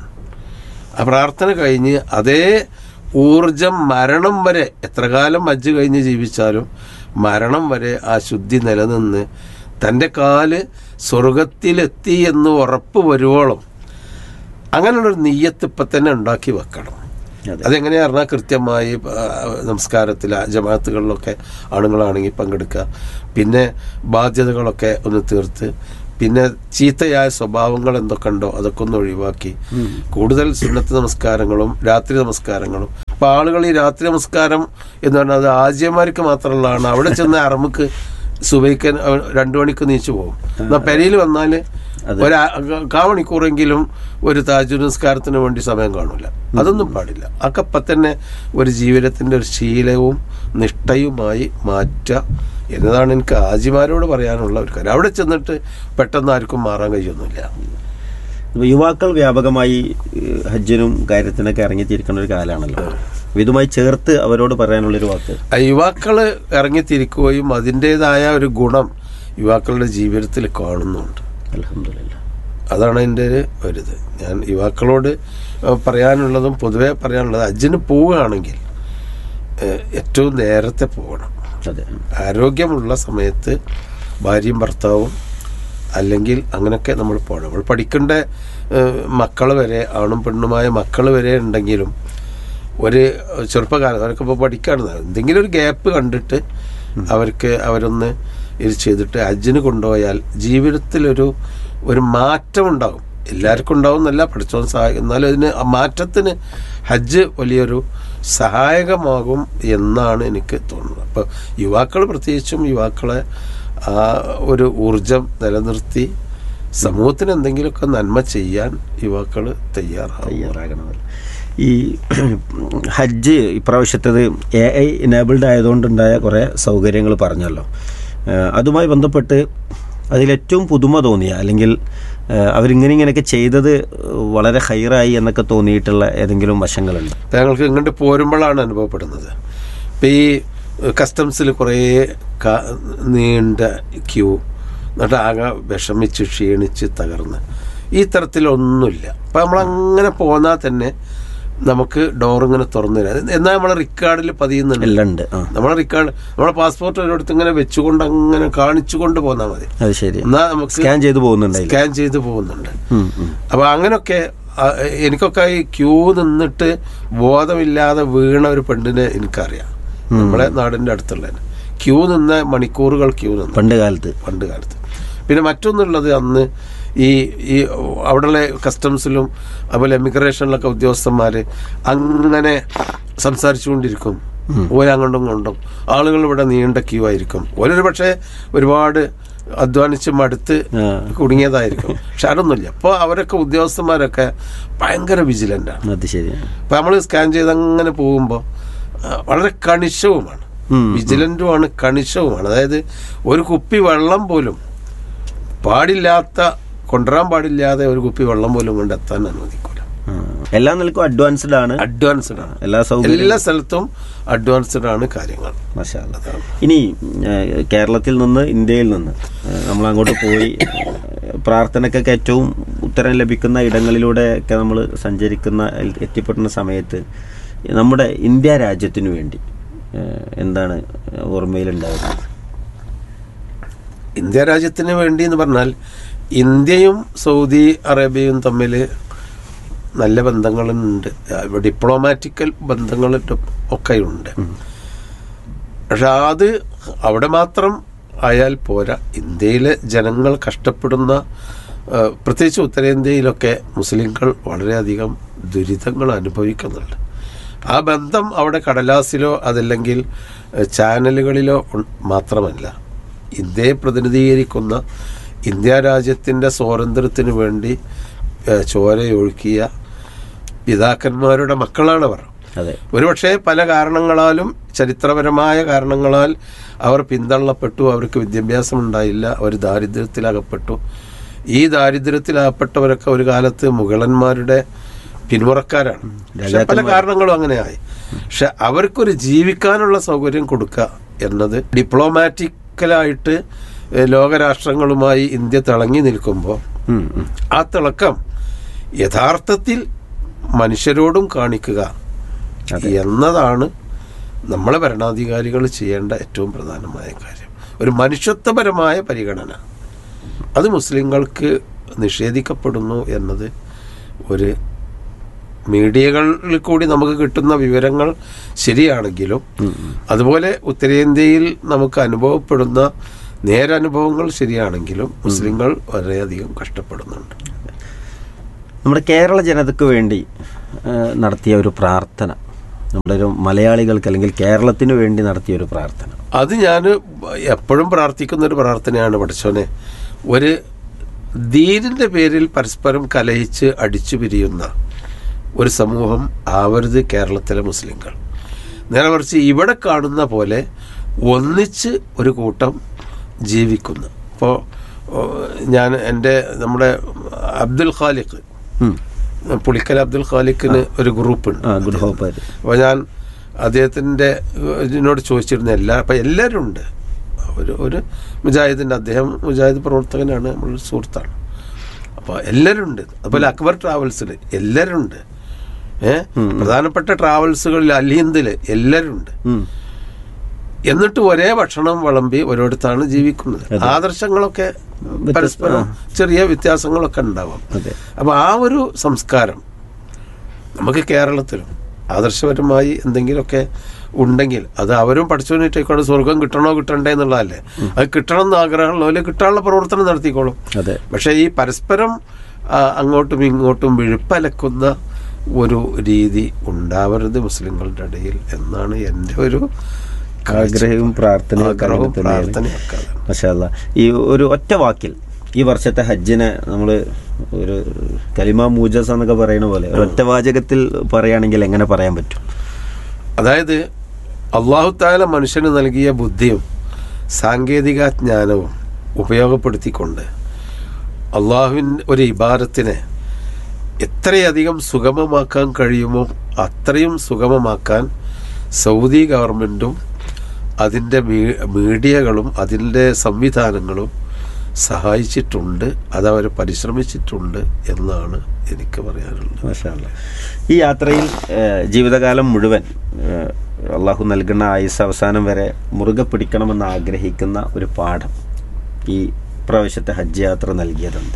ആ പ്രാർത്ഥന കഴിഞ്ഞ് അതേ ഊർജം മരണം വരെ എത്ര കാലം ഹജ്ജ് കഴിഞ്ഞ് ജീവിച്ചാലും മരണം വരെ ആ ശുദ്ധി നിലനിന്ന് തൻ്റെ കാല് സ്വർഗത്തിലെത്തി എന്ന് ഉറപ്പ് വരുവോളം അങ്ങനെയുള്ളൊരു നെയ്യത്ത് ഇപ്പം തന്നെ ഉണ്ടാക്കി വെക്കണം അതെ. അതെങ്ങനെയാ പറഞ്ഞാൽ കൃത്യമായി ആ, നമസ്കാരത്തിൽ ജമാഅത്തുകളിലൊക്കെ ആണുങ്ങളാണെങ്കിൽ പങ്കെടുക്കുക പിന്നെ ബാധ്യതകളൊക്കെ ഒന്ന് തീർത്ത് പിന്നെ ചീത്തയായ സ്വഭാവങ്ങൾ എന്തൊക്കെ ഉണ്ടോ അതൊക്കെ ഒന്ന് ഒഴിവാക്കി കൂടുതൽ സുന്നത്ത് നമസ്കാരങ്ങളും രാത്രി നമസ്കാരങ്ങളും അപ്പൊ ആളുകൾ ഈ രാത്രി നമസ്കാരം എന്ന് പറഞ്ഞാൽ അത് ആജ്യന്മാർക്ക് മാത്രമുള്ളതാണ് അവിടെ ചെന്ന് അറമുക്ക് സുബൈക്കൻ രണ്ടു മണിക്ക് നീച്ചു പോകും എന്നാ പെരയിൽ വന്നാൽ ഒരു ആ- കാ മണിക്കൂറെങ്കിലും ഒരു താജു നിസ്കാരത്തിന് വേണ്ടി സമയം കാണൂല അതൊന്നും പാടില്ല അതൊക്കെ തന്നെ ഒരു ജീവിതത്തിന്റെ ഒരു ശീലവും നിഷ്ഠയുമായി മാറ്റുക എന്നതാണ് എനിക്ക് ആജിമാരോട് പറയാനുള്ള ഒരു കാര്യം അവിടെ ചെന്നിട്ട് പെട്ടെന്ന് ആർക്കും മാറാൻ കഴിയൊന്നുമില്ല ഇപ്പൊ യുവാക്കൾ വ്യാപകമായി ഏഹ്, ഹജ്ജിനും കാര്യത്തിനൊക്കെ ഇറങ്ങിത്തിരിക്കുന്ന ഒരു കാലമാണല്ലോ അപ്പൊ ഇതുമായി ചേർത്ത് അവരോട് പറയാനുള്ളൊരു വാക്ക് ആ യുവാക്കള് ഇറങ്ങിത്തിരിക്കുകയും അതിൻ്റെതായ ഒരു ഗുണം യുവാക്കളുടെ ജീവിതത്തിൽ കാണുന്നുണ്ട് അലഹമില്ല അതാണ് എൻ്റെ ഒരു ഒരിത് ഞാൻ യുവാക്കളോട് ഏഹ്, പറയാനുള്ളതും പൊതുവെ പറയാനുള്ളത് അജ്ജിന് പോവുകയാണെങ്കിൽ ഏഹ്, ഏറ്റവും നേരത്തെ പോകണം അതെ ആരോഗ്യമുള്ള സമയത്ത് ഭാര്യയും ഭർത്താവും അല്ലെങ്കിൽ അങ്ങനെയൊക്കെ നമ്മൾ പോകണം നമ്മൾ പഠിക്കേണ്ട മക്കൾ വരെ ആണും പെണ്ണുമായ മക്കൾ വരെ ഉണ്ടെങ്കിലും ഒരു ചെറുപ്പക്കാരൻ അവരൊക്കെ ഇപ്പോൾ പഠിക്കുകയാണ് എന്തെങ്കിലും ഒരു ഗ്യാപ്പ് കണ്ടിട്ട് അവർക്ക് അവരൊന്ന് ഇത് ചെയ്തിട്ട് ഹജ്ജിന് കൊണ്ടുപോയാൽ ജീവിതത്തിലൊരു ഒരു മാറ്റം ഉണ്ടാകും എല്ലാവർക്കും ഉണ്ടാവും എന്നല്ല പഠിച്ചോൻ സഹായിക്കും എന്നാലും അതിന് ആ മാറ്റത്തിന് ഹജ്ജ് വലിയൊരു സഹായകമാകും എന്നാണ് എനിക്ക് തോന്നുന്നത് അപ്പോൾ യുവാക്കൾ പ്രത്യേകിച്ചും യുവാക്കളെ ആ ഒരു ഊർജം നിലനിർത്തി സമൂഹത്തിന് എന്തെങ്കിലുമൊക്കെ നന്മ ചെയ്യാൻ യുവാക്കൾ തയ്യാറാവും തയ്യാറാകണമല്ലോ ഈ ഹജ്ജ് ഇപ്രാവശ്യത്തത് എ ഐ എനേബിൾഡ് ആയതുകൊണ്ടുണ്ടായ കുറേ സൗകര്യങ്ങൾ പറഞ്ഞല്ലോ ഏഹ് അതുമായി ബന്ധപ്പെട്ട് അതിലേറ്റവും പുതുമ തോന്നിയ അല്ലെങ്കിൽ ഏഹ് അവരിങ്ങനെ ഇങ്ങനെയൊക്കെ ചെയ്തത് വളരെ ഹൈറായി എന്നൊക്കെ തോന്നിയിട്ടുള്ള ഏതെങ്കിലും വശങ്ങളുണ്ട് ഇപ്പം ഞങ്ങൾക്ക് ഇങ്ങോട്ട് പോരുമ്പോഴാണ് അനുഭവപ്പെടുന്നത് ഇപ്പം ഈ കസ്റ്റംസിൽ കുറേ ക- നീണ്ട ക്യൂ എന്നിട്ട് ആകെ വിഷമിച്ച് ക്ഷീണിച്ച് തകർന്ന് ഈ തരത്തിലൊന്നുമില്ല അപ്പം നമ്മളങ്ങനെ പോന്നാൽ തന്നെ നമുക്ക് ഡോർ ഇങ്ങനെ തുറന്നു തരാം എന്നാൽ നമ്മളെ റിക്കാർഡിൽ പതിയുന്നുണ്ട് എല്ലാം ഉണ്ട് ആ നമ്മളെ റിക്കാർഡ് നമ്മളെ പാസ്പോർട്ട് ഒരിടത്ത് ഇങ്ങനെ വെച്ചുകൊണ്ട് അങ്ങനെ കാണിച്ചുകൊണ്ട് പോന്നാൽ മതി അത് ശരി എന്നാൽ നമുക്ക് സ്കാൻ ചെയ്ത് പോകുന്നുണ്ടായില്ല സ്കാൻ ചെയ്ത് പോകുന്നുണ്ട് ഉം, ഉം. അപ്പൊ അങ്ങനൊക്കെ ആ, എനിക്കൊക്കെ ഈ ക്യൂ നിന്നിട്ട് ബോധമില്ലാതെ വീണ ഒരു പെണ്ണിനെ എനിക്കറിയാം നമ്മളെ നാടിന്റെ അടുത്തുള്ള ക്യൂ നിന്ന മണിക്കൂറുകൾ ക്യൂ നിന്നു പണ്ട് കാലത്ത് പണ്ട് കാലത്ത് പിന്നെ മറ്റൊന്നുള്ളത് അന്ന് ഈ ഈ അവിടെയുള്ള കസ്റ്റംസിലും അതുപോലെ എമിഗ്രേഷനിലൊക്കെ ഉദ്യോഗസ്ഥന്മാർ അങ്ങനെ സംസാരിച്ചുകൊണ്ടിരിക്കും ഓരങ്ങോട്ടും ഇങ്ങോട്ടും ആളുകൾ ഇവിടെ നീണ്ട ക്യൂ ആയിരിക്കും ഓരൊരു പക്ഷേ ഒരുപാട് അധ്വാനിച്ച് മടുത്ത് ആ. കുടുങ്ങിയതായിരിക്കും പക്ഷെ അതൊന്നുമില്ല അപ്പോൾ അവരൊക്കെ ഉദ്യോഗസ്ഥന്മാരൊക്കെ ഭയങ്കര വിജിലൻ്റാണ് അത് ശരിയാണ് അപ്പം നമ്മൾ സ്കാൻ ചെയ്ത് അങ്ങനെ പോകുമ്പോൾ വളരെ കണിശവുമാണ് ഉം. വിജിലൻറ്റുമാണ് കണിശവുമാണ് അതായത് ഒരു കുപ്പി വെള്ളം പോലും പാടില്ലാത്ത കൊണ്ടുവരാൻ പാടില്ലാതെ ഒരു കുപ്പി വെള്ളം പോലും കൊണ്ട് എത്താൻ അനുവദിക്കൂല ആ. എല്ലാ നിലക്കും അഡ്വാൻസ്ഡ് ആണ് അഡ്വാൻസ്ഡ് ആണ് എല്ലാ സൗകര്യവും എല്ലാ സ്ഥലത്തും അഡ്വാൻസ്ഡ് ആണ് കാര്യങ്ങൾ മാഷാ അല്ലാ. ഇനി ഏഹ്, കേരളത്തിൽ നിന്ന് ഇന്ത്യയിൽ നിന്ന് ഏഹ്, നമ്മൾ അങ്ങോട്ട് പോയി ഏഹ്, പ്രാർത്ഥനയ്ക്കൊക്കെ ഏറ്റവും ഉത്തരം ലഭിക്കുന്ന ഇടങ്ങളിലൂടെ ഒക്കെ നമ്മൾ സഞ്ചരിക്കുന്ന എൽ- എത്തിപ്പെടുന്ന സമയത്ത് നമ്മുടെ ഇന്ത്യ രാജ്യത്തിനു വേണ്ടി ഏഹ്, എന്താണ് ഓർമ്മയിലുണ്ടായിരുന്നത് ഇന്ത്യ രാജ്യത്തിന് വേണ്ടി എന്ന് പറഞ്ഞാൽ ഇന്ത്യയും സൗദി അറേബ്യയും തമ്മിൽ നല്ല ബന്ധങ്ങളുണ്ട് ഡിപ്ലോമാറ്റിക്കൽ ബന്ധങ്ങൾ ഒക്കെ ഉണ്ട് പക്ഷെ അത് അവിടെ മാത്രം ആയാൽ പോരാ ഇന്ത്യയിലെ ജനങ്ങൾ കഷ്ടപ്പെടുന്ന ആ, പ്രത്യേകിച്ച് ഉത്തരേന്ത്യയിലൊക്കെ മുസ്ലിങ്ങൾ വളരെയധികം ദുരിതങ്ങൾ അനുഭവിക്കുന്നുണ്ട് ആ ബന്ധം അവിടെ കടലാസിലോ അതല്ലെങ്കിൽ ഏഹ്, ചാനലുകളിലോ ഉൺ- മാത്രമല്ല ഇന്ത്യയെ പ്രതിനിധീകരിക്കുന്ന ഇന്ത്യ രാജ്യത്തിൻ്റെ സ്വാതന്ത്ര്യത്തിന് വേണ്ടി ഏഹ്, ചോരയൊഴുക്കിയ പിതാക്കന്മാരുടെ മക്കളാണവർ അതെ ഒരുപക്ഷെ പല കാരണങ്ങളാലും ചരിത്രപരമായ കാരണങ്ങളാൽ അവർ പിന്തള്ളപ്പെട്ടു അവർക്ക് വിദ്യാഭ്യാസം ഉണ്ടായില്ല അവർ ദാരിദ്ര്യത്തിലകപ്പെട്ടു ഈ ദാരിദ്ര്യത്തിലകപ്പെട്ടവരൊക്കെ ഒരു കാലത്ത് മുഗളന്മാരുടെ പിന്മുറക്കാരാണ് പക്ഷെ പല കാരണങ്ങളും അങ്ങനെയായി പക്ഷെ അവർക്കൊരു ജീവിക്കാനുള്ള സൗകര്യം കൊടുക്കുക എന്നത് ഡിപ്ലോമാറ്റിക്കലായിട്ട് ഏഹ്, ലോകരാഷ്ട്രങ്ങളുമായി ഇന്ത്യ തിളങ്ങി നിൽക്കുമ്പോൾ ഉം, ഉം. ആ തിളക്കം യഥാർത്ഥത്തിൽ മനുഷ്യരോടും കാണിക്കുക എന്നതാണ് നമ്മളെ ഭരണാധികാരികൾ ചെയ്യേണ്ട ഏറ്റവും പ്രധാനമായ കാര്യം ഒരു മനുഷ്യത്വപരമായ പരിഗണന അത് മുസ്ലിങ്ങൾക്ക് നിഷേധിക്കപ്പെടുന്നു എന്നത് ഒരു മീഡിയകളിൽ കൂടി നമുക്ക് കിട്ടുന്ന വിവരങ്ങൾ ശരിയാണെങ്കിലും അതുപോലെ ഉത്തരേന്ത്യയിൽ നമുക്ക് അനുഭവപ്പെടുന്ന നേരനുഭവങ്ങൾ ശരിയാണെങ്കിലും മുസ്ലിങ്ങൾ വളരെയധികം കഷ്ടപ്പെടുന്നുണ്ട് നമ്മുടെ കേരള ജനതയ്ക്ക് വേണ്ടി ആ, നടത്തിയ ഒരു പ്രാർത്ഥന നമ്മുടെ ഒരു മലയാളികൾക്ക് അല്ലെങ്കിൽ കേരളത്തിന് വേണ്ടി നടത്തിയ ഒരു പ്രാർത്ഥന അത് ഞാൻ എപ്പോഴും പ്രാർത്ഥിക്കുന്ന ഒരു പ്രാർത്ഥനയാണ് പഠിച്ചോനെ ഒരു ദീനിന്റെ പേരിൽ പരസ്പരം കലഹിച്ച് അടിച്ചു പിരിയുന്ന ഒരു സമൂഹം ആവരുത് കേരളത്തിലെ മുസ്ലിങ്ങൾ നേരെ മറിച്ച് ഇവിടെ കാണുന്ന പോലെ ഒന്നിച്ച് ഒരു കൂട്ടം ജീവിക്കുന്നു ഇപ്പോൾ ഞാൻ എൻ്റെ നമ്മുടെ അബ്ദുൽ ഖാലിഖ് ഉം. പുളിക്കൽ അബ്ദുൽ ഖാലിഖിന് ഒരു ഗ്രൂപ്പുണ്ട് ആ ഗുഡ് ഹോപ്പ് അപ്പോൾ ഞാൻ അദ്ദേഹത്തിൻ്റെ ഇതിനോട് ചോദിച്ചിരുന്ന എല്ലാ അപ്പം എല്ലാവരും ഉണ്ട് ഒരു ഒരു മുജാഹിദിൻ്റെ അദ്ദേഹം മുജാഹിദ് പ്രവർത്തകനാണ് നമ്മൾ സുഹൃത്താണ് അപ്പോൾ എല്ലാവരും ഉണ്ട് അതുപോലെ അക്ബർ ട്രാവൽസിൽ എല്ലാവരും ഉണ്ട് ഏഹ് പ്രധാനപ്പെട്ട ട്രാവൽസുകളിൽ അലിയന്തിൽ എല്ലാവരും ഉണ്ട് എന്നിട്ട് ഒരേ ഭക്ഷണം വിളമ്പി ഒരിടത്താണ് ജീവിക്കുന്നത് ആദർശങ്ങളൊക്കെ പരസ്പരം ചെറിയ വ്യത്യാസങ്ങളൊക്കെ ഉണ്ടാവാം അതെ. അപ്പൊ ആ ഒരു സംസ്കാരം നമുക്ക് കേരളത്തിലും ആദർശപരമായി എന്തെങ്കിലുമൊക്കെ ഉണ്ടെങ്കിൽ അത് അവരും പഠിച്ചുകൊണ്ടിട്ടേക്കോടെ സ്വർഗം കിട്ടണോ കിട്ടണ്ടേ എന്നുള്ളതല്ലേ അത് കിട്ടണം എന്ന് ആഗ്രഹമുള്ളവര് കിട്ടാനുള്ള പ്രവർത്തനം നടത്തിക്കോളും അതെ പക്ഷേ ഈ പരസ്പരം ആ, അങ്ങോട്ടും ഇങ്ങോട്ടും വിഴുപ്പലക്കുന്ന ഒരു രീതി ഉണ്ടാവരുത് മുസ്ലിങ്ങളുടെ ഇടയിൽ എന്നാണ് എൻ്റെ ഒരു ആഗ്രഹവും പ്രാർത്ഥനയും ഒക്കെ ആഗ്രഹവും അങ്ങനെ തന്നെയാണ്. പ്രാർത്ഥനയൊക്കെ അതാണ്. മഷാല്ല ഈ ഒരു ഒറ്റ വാക്കിൽ ഈ വർഷത്തെ ഹജ്ജിനെ നമ്മൾ ഒരു കലിമ മൂജസ് എന്നൊക്കെ പറയുന്ന പോലെ ഒരു ഒറ്റ വാചകത്തിൽ പറയുകയാണെങ്കിൽ എങ്ങനെ പറയാൻ പറ്റും അതായത് അള്ളാഹുത്താല മനുഷ്യന് നൽകിയ ബുദ്ധിയും സാങ്കേതിക ജ്ഞാനവും ഉപയോഗപ്പെടുത്തിക്കൊണ്ട് അള്ളാഹുവിൻ ഒരു ഇബാരത്തിനെ എത്രയധികം സുഗമമാക്കാൻ കഴിയുമോ അത്രയും സുഗമമാക്കാൻ സൗദി ഗവൺമെൻറ്റും അതിൻ്റെ മീ- മീഡിയകളും അതിൻ്റെ സംവിധാനങ്ങളും സഹായിച്ചിട്ടുണ്ട് അതവർ പരിശ്രമിച്ചിട്ടുണ്ട് എന്നാണ് എനിക്ക് പറയാനുള്ളത് മഷാല്ല ഈ യാത്രയിൽ ഏഹ്, ജീവിതകാലം മുഴുവൻ ഏഹ്, അള്ളാഹു നൽകുന്ന ആയുസ് അവസാനം വരെ മുറുകെ പിടിക്കണമെന്ന് ആഗ്രഹിക്കുന്ന ഒരു പാഠം ഈ പ്രാവശ്യത്തെ ഹജ്ജ് യാത്ര നൽകിയതെന്താ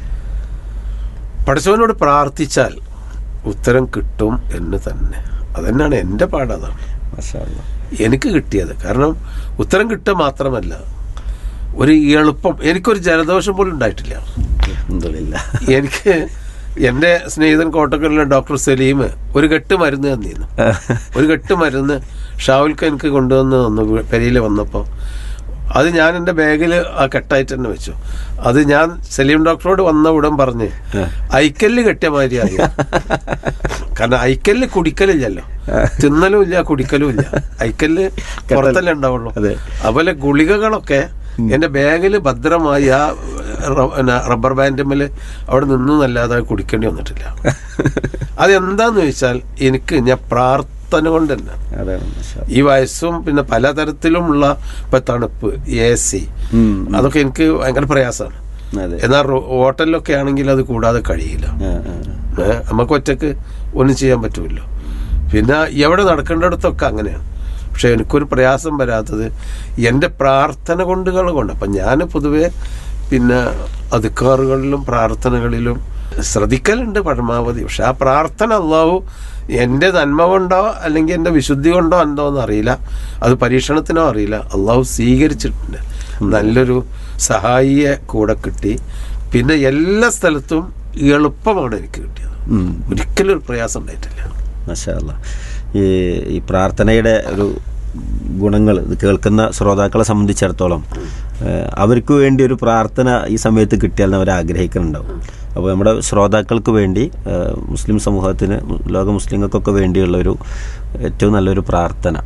പഠിച്ചവനോട് പ്രാർത്ഥിച്ചാൽ ഉത്തരം കിട്ടും എന്ന് തന്നെ അതന്നെയാണ് എൻ്റെ പാടതാണ് മഷാല്ല എനിക്ക് കിട്ടിയത് കാരണം ഉത്തരം കിട്ടുക മാത്രമല്ല ഒരു എളുപ്പം എനിക്കൊരു ജലദോഷം പോലും ഉണ്ടായിട്ടില്ല അൽഹംദുലില്ലാ. എനിക്ക് എൻ്റെ സ്നേഹിതൻ കോട്ടക്കലിലെ ഡോക്ടർ സലീം ഒരു കെട്ട് മരുന്ന് തന്നിരുന്നു ഒരു കെട്ട് മരുന്ന് ഷാവുൽക്ക് എനിക്ക് കൊണ്ടുവന്ന് തന്നു പെരിയിൽ വന്നപ്പോൾ അത് ഞാൻ എൻ്റെ ബാഗിൽ ആ കെട്ടായിട്ട് തന്നെ വെച്ചു അത് ഞാൻ സലീം ഡോക്ടറോട് വന്ന ഉടൻ പറഞ്ഞ് ഐക്കല്ല് കെട്ടിയ മാതിരി അറിയാം കാരണം ഐക്കല്ല് കുടിക്കലില്ലല്ലോ തിന്നലും ഇല്ല കുടിക്കലും ഇല്ല ഐക്കല്ല് പുറത്തല്ലേ ഉണ്ടാവുള്ളൂ അതെ. അതുപോലെ ഗുളികകളൊക്കെ എന്റെ ബാഗിൽ ഭദ്രമായി ആ റ- പിന്നെ റബ്ബർ ബാൻഡുമ്മൽ അവിടെ നിന്നല്ലാതെ കുടിക്കേണ്ടി വന്നിട്ടില്ല അതെന്താന്ന് ചോദിച്ചാൽ എനിക്ക് ഞാൻ പ്രാർത്ഥന കൊണ്ട് തന്നെ അതാണ് മഷാ ഈ വയസ്സും പിന്നെ പലതരത്തിലുമുള്ള ഇപ്പൊ തണുപ്പ് എ സി ഉം. അതൊക്കെ എനിക്ക് ഭയങ്കര പ്രയാസമാണ് അതെ എന്നാൽ റോ- ഹോട്ടലിലൊക്കെ ആണെങ്കിൽ അത് കൂടാതെ കഴിയില്ല ആ, ആ, ആ. ഏ, നമുക്ക് ഒറ്റക്ക് ഒന്നും ചെയ്യാൻ പറ്റുമല്ലോ പിന്നെ എവിടെ നടക്കേണ്ടിടത്തൊക്കെ അങ്ങനെയാണ് പക്ഷെ എനിക്കൊരു പ്രയാസം വരാത്തത് എൻ്റെ പ്രാർത്ഥന കൊണ്ടുകൾ കൊണ്ട് അപ്പം ഞാൻ പൊതുവെ പിന്നെ അതുക്കാറുകളിലും പ്രാർത്ഥനകളിലും ശ്രദ്ധിക്കലുണ്ട് പരമാവധി പക്ഷെ ആ പ്രാർത്ഥന അള്ളാഹു എൻ്റെ നന്മ കൊണ്ടോ അല്ലെങ്കിൽ എൻ്റെ വിശുദ്ധി കൊണ്ടോ എന്തോ എന്ന് അറിയില്ല അത് പരീക്ഷണത്തിനോ അറിയില്ല അള്ളാഹു സ്വീകരിച്ചിട്ടുണ്ട് നല്ലൊരു സഹായിയെ കൂടെ കിട്ടി പിന്നെ എല്ലാ സ്ഥലത്തും എളുപ്പമാണ് എനിക്ക് കിട്ടിയത് ഉം. ഒരിക്കലും ഒരു പ്രയാസം ഉണ്ടായിട്ടില്ല മഷാല്ല ഈ ഈ പ്രാർത്ഥനയുടെ ഒരു ഗുണങ്ങൾ ഇത് കേൾക്കുന്ന ശ്രോതാക്കളെ സംബന്ധിച്ചിടത്തോളം ഏഹ്, അവർക്ക് വേണ്ടി ഒരു പ്രാർത്ഥന ഈ സമയത്ത് കിട്ടിയാൽ അവർ ആഗ്രഹിക്കുന്നുണ്ടാവും അപ്പോൾ നമ്മുടെ ശ്രോതാക്കൾക്ക് വേണ്ടി ഏഹ്, മുസ്ലിം സമൂഹത്തിന് ലോക മുസ്ലിങ്ങൾക്കൊക്കെ വേണ്ടിയുള്ള ഒരു ഏറ്റവും നല്ലൊരു പ്രാർത്ഥന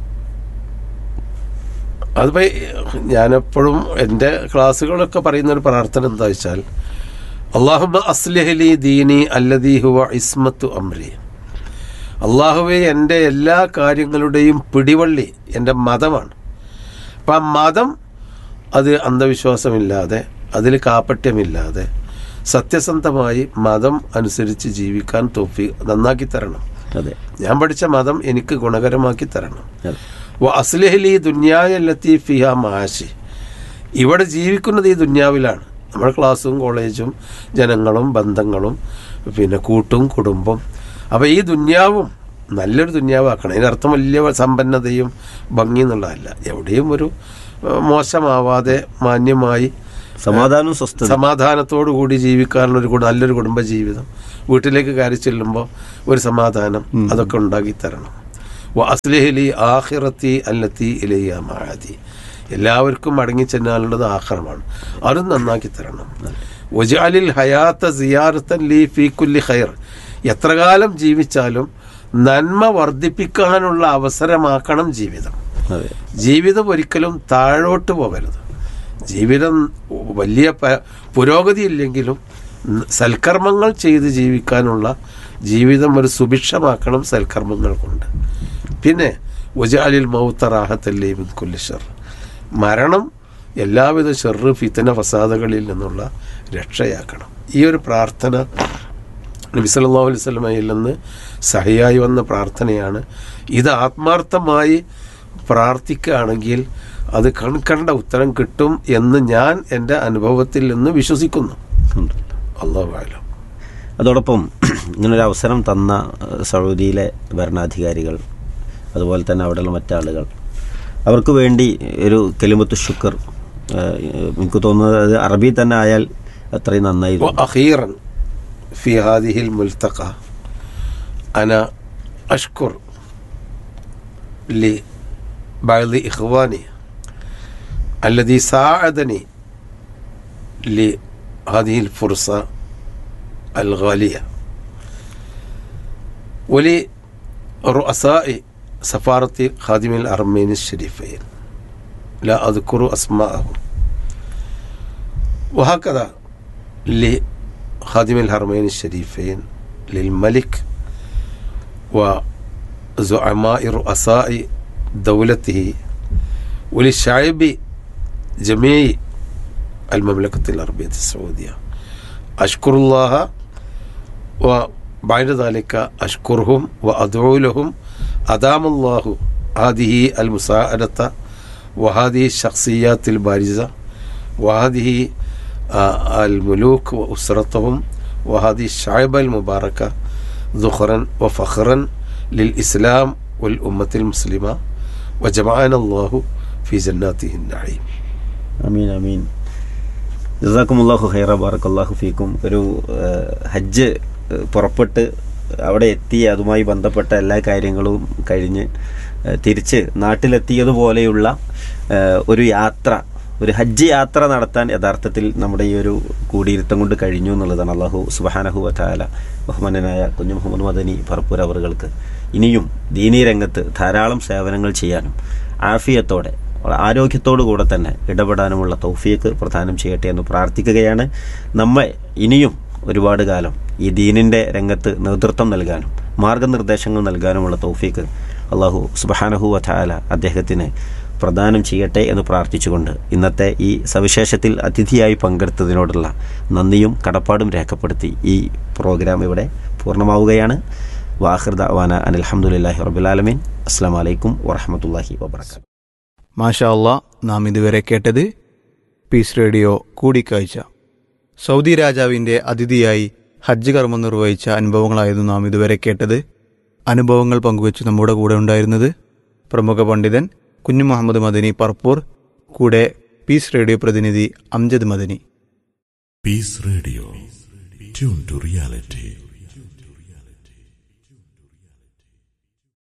അതിപ്പോ ഞാനെപ്പോഴും എൻ്റെ ക്ലാസ്സുകളൊക്കെ പറയുന്ന ഒരു പ്രാർത്ഥന എന്താ വെച്ചാൽ അള്ളാഹുബ അസ്ലഹലി ദീനി അല്ലദീ ഹുവ ഇസ്മത്തു അമ്രി അള്ളാഹുവെ എൻ്റെ എല്ലാ കാര്യങ്ങളുടെയും പിടിവള്ളി എൻ്റെ മതമാണ് അപ്പം ആ മതം അത് അന്ധവിശ്വാസമില്ലാതെ അതിൽ കാപ്പട്യമില്ലാതെ സത്യസന്ധമായി മതം അനുസരിച്ച് ജീവിക്കാൻ തോഫി നന്നാക്കി തരണം അതെ ഞാൻ പഠിച്ച മതം എനിക്ക് ഗുണകരമാക്കി തരണം അതെ വ അസ്ലഹലി ദുന്യായ ലത്തീഫിഹ മാഷി ഇവിടെ ജീവിക്കുന്നത് ഈ ദുന്യാവിലാണ് നമ്മുടെ ക്ലാസ്സും കോളേജും ജനങ്ങളും ബന്ധങ്ങളും പിന്നെ കൂട്ടും കുടുംബം അപ്പോൾ ഈ ദുന്യാവും നല്ലൊരു ദുന്യാവാക്കണം അതിനർത്ഥം വലിയ സമ്പന്നതയും ഭംഗി എന്നുള്ളതല്ല എവിടെയും ഒരു ഏഹ്, മോശമാവാതെ മാന്യമായി സമാധാനവും സ്വസ്ഥത സമാധാനത്തോടു കൂടി ജീവിക്കാനുള്ള ഒരു കുട- നല്ലൊരു കുടുംബ ജീവിതം വീട്ടിലേക്ക് കയറി ചെല്ലുമ്പോൾ ഒരു സമാധാനം അതൊക്കെ ഉണ്ടാക്കി തരണം അസ്ലഹലി ആഹിറത്തി അല്ലത്തി ഇലയ്യ മാതി എല്ലാവർക്കും മടങ്ങി ചെല്ലാനുള്ളത് ആഹ്റമാണ് അതും നന്നാക്കി തരണം വജാലിൽ ഹയാത്ത സിയാറത്തൻ ലീ ഫീ കുല്ലി ഖൈർ എത്ര കാലം ജീവിച്ചാലും നന്മ വർദ്ധിപ്പിക്കാനുള്ള അവസരമാക്കണം ജീവിതം അതെ ജീവിതം ഒരിക്കലും താഴോട്ട് പോകരുത് ജീവിതം വലിയ പ- പുരോഗതി ഇല്ലെങ്കിലും ന- സൽക്കർമ്മങ്ങൾ ചെയ്ത് ജീവിക്കാനുള്ള ജീവിതം ഒരു സുഭിക്ഷമാക്കണം സൽക്കർമ്മങ്ങൾ കൊണ്ട് പിന്നെ ഉജാലിൽ മൗത്തറാഹത്തല്ലേ കുല്ലിഷർ മരണം എല്ലാവിധ ഷെറ് ഫിത്തന ഫസാദകളിൽ നിന്നുള്ള രക്ഷയാക്കണം ഈ ഒരു പ്രാർത്ഥന നബി സല്ലല്ലാഹു അലൈഹി വസല്ലമയിൽ നിന്ന് സഹിയായി വന്ന പ്രാർത്ഥനയാണ് ഇത് ആത്മാർത്ഥമായി പ്രാർത്ഥിക്കുകയാണെങ്കിൽ അത് കൺകണ്ട ഉത്തരം കിട്ടും എന്ന് ഞാൻ എൻ്റെ അനുഭവത്തിൽ നിന്ന് വിശ്വസിക്കുന്നു അള്ളാഹു ആലം അതോടൊപ്പം ഇങ്ങനൊരു അവസരം തന്ന ഏഹ്, സൗദിയിലെ ഭരണാധികാരികൾ അതുപോലെ തന്നെ അവിടെയുള്ള മറ്റാളുകൾ അവർക്ക് വേണ്ടി ഒരു കെലിമത്ത് ശുക്ർ ഏഹ്, എനിക്ക് തോന്നുന്നത് അത് അറബി തന്നെ ആയാൽ അത്രയും നന്നായിരുന്നു وأخيرا في هذه الملتقى أنا أشكر لبعض إخواني الذي ساعدني لهذه الفرصة الغالية ولرؤساء سفارة خادم الأرمين الشريفين لا أذكر أسماءهم وهكذا لخادم الحرمين الشريفين للملك وزعماء رؤساء دولته وللشعب جميع المملكة العربية السعودية أشكر الله وبعد ذلك أشكرهم وأدعو لهم أدام الله هذه المساعدة وهذه الشخصيات البارزة وهذه آه، الملوك وأسرتهم وهذه الشعب المباركة ذخرا وفخرا للإسلام والأمة المسلمة وجمعنا الله في جناته النعيم അമീൻ അമീൻ ജസാക്കുമുല്ലാഹു ഹൈറ ബാറക്കല്ലാഹു ഫീക്കും ഒരു ഏഹ്, ഹജ്ജ് ഏഹ്, പുറപ്പെട്ട് അവിടെ എത്തി അതുമായി ബന്ധപ്പെട്ട എല്ലാ കാര്യങ്ങളും കഴിഞ്ഞ് ഏഹ്, തിരിച്ച് നാട്ടിലെത്തിയതുപോലെയുള്ള ഏഹ്, ഒരു യാത്ര ഒരു ഹജ്ജ് യാത്ര നടത്താൻ യഥാർത്ഥത്തിൽ നമ്മുടെ ഈ ഒരു കൂടിയിരുത്തം കൊണ്ട് കഴിഞ്ഞു എന്നുള്ളതാണ് അള്ളാഹു സുബഹാനഹു വറ്റാല ബഹുമാനനായ കുഞ്ഞു മുഹമ്മദ് മദനി പറപ്പൂർ അവറുകൾക്ക് ഇനിയും ദീനീ രംഗത്ത് ധാരാളം സേവനങ്ങൾ ചെയ്യാനും ആഫിയത്തോടെ ആരോഗ്യത്തോടു കൂടെ തന്നെ ഇടപെടാനുമുള്ള തൗഫീക്ക് പ്രദാനം ചെയ്യട്ടെ എന്ന് പ്രാർത്ഥിക്കുകയാണ് നമ്മെ ഇനിയും ഒരുപാട് കാലം ഈ ദീനിൻ്റെ രംഗത്ത് നേതൃത്വം നൽകാനും മാർഗനിർദ്ദേശങ്ങൾ നൽകാനുമുള്ള തൗഫീക്ക് അള്ളാഹു സുബഹാനഹു വറ്റാല അദ്ദേഹത്തിന് പ്രദാനം ചെയ്യട്ടെ എന്ന് പ്രാർത്ഥിച്ചുകൊണ്ട് ഇന്നത്തെ ഈ സവിശേഷത്തിൽ അതിഥിയായി പങ്കെടുത്തതിനോടുള്ള നന്ദിയും കടപ്പാടും രേഖപ്പെടുത്തി ഈ പ്രോഗ്രാം ഇവിടെ പൂർണ്ണമാവുകയാണ് വാഹിർദ വാന അനിൽഹമുല്ലാഹി റബുലാലമീൻ അസ്സാം വലൈക്കും വറഹമത്തല്ലാഹി വാബർക്കാത്തു മാഷാ അള്ളാ നാം ഇതുവരെ കേട്ടത് പീസ് റേഡിയോ കൂടിക്കാഴ്ച സൗദി രാജാവിൻ്റെ അതിഥിയായി ഹജ്ജ് കർമ്മം നിർവഹിച്ച അനുഭവങ്ങളായിരുന്നു നാം ഇതുവരെ കേട്ടത് അനുഭവങ്ങൾ പങ്കുവച്ച് നമ്മുടെ കൂടെ ഉണ്ടായിരുന്നത് പ്രമുഖ പണ്ഡിതൻ കുഞ്ഞു മുഹമ്മദ് മദനി പർപ്പൂർ കൂടെ പീസ് റേഡിയോ പ്രതിനിധി Amjad Madani Peace Radio. Tune to reality.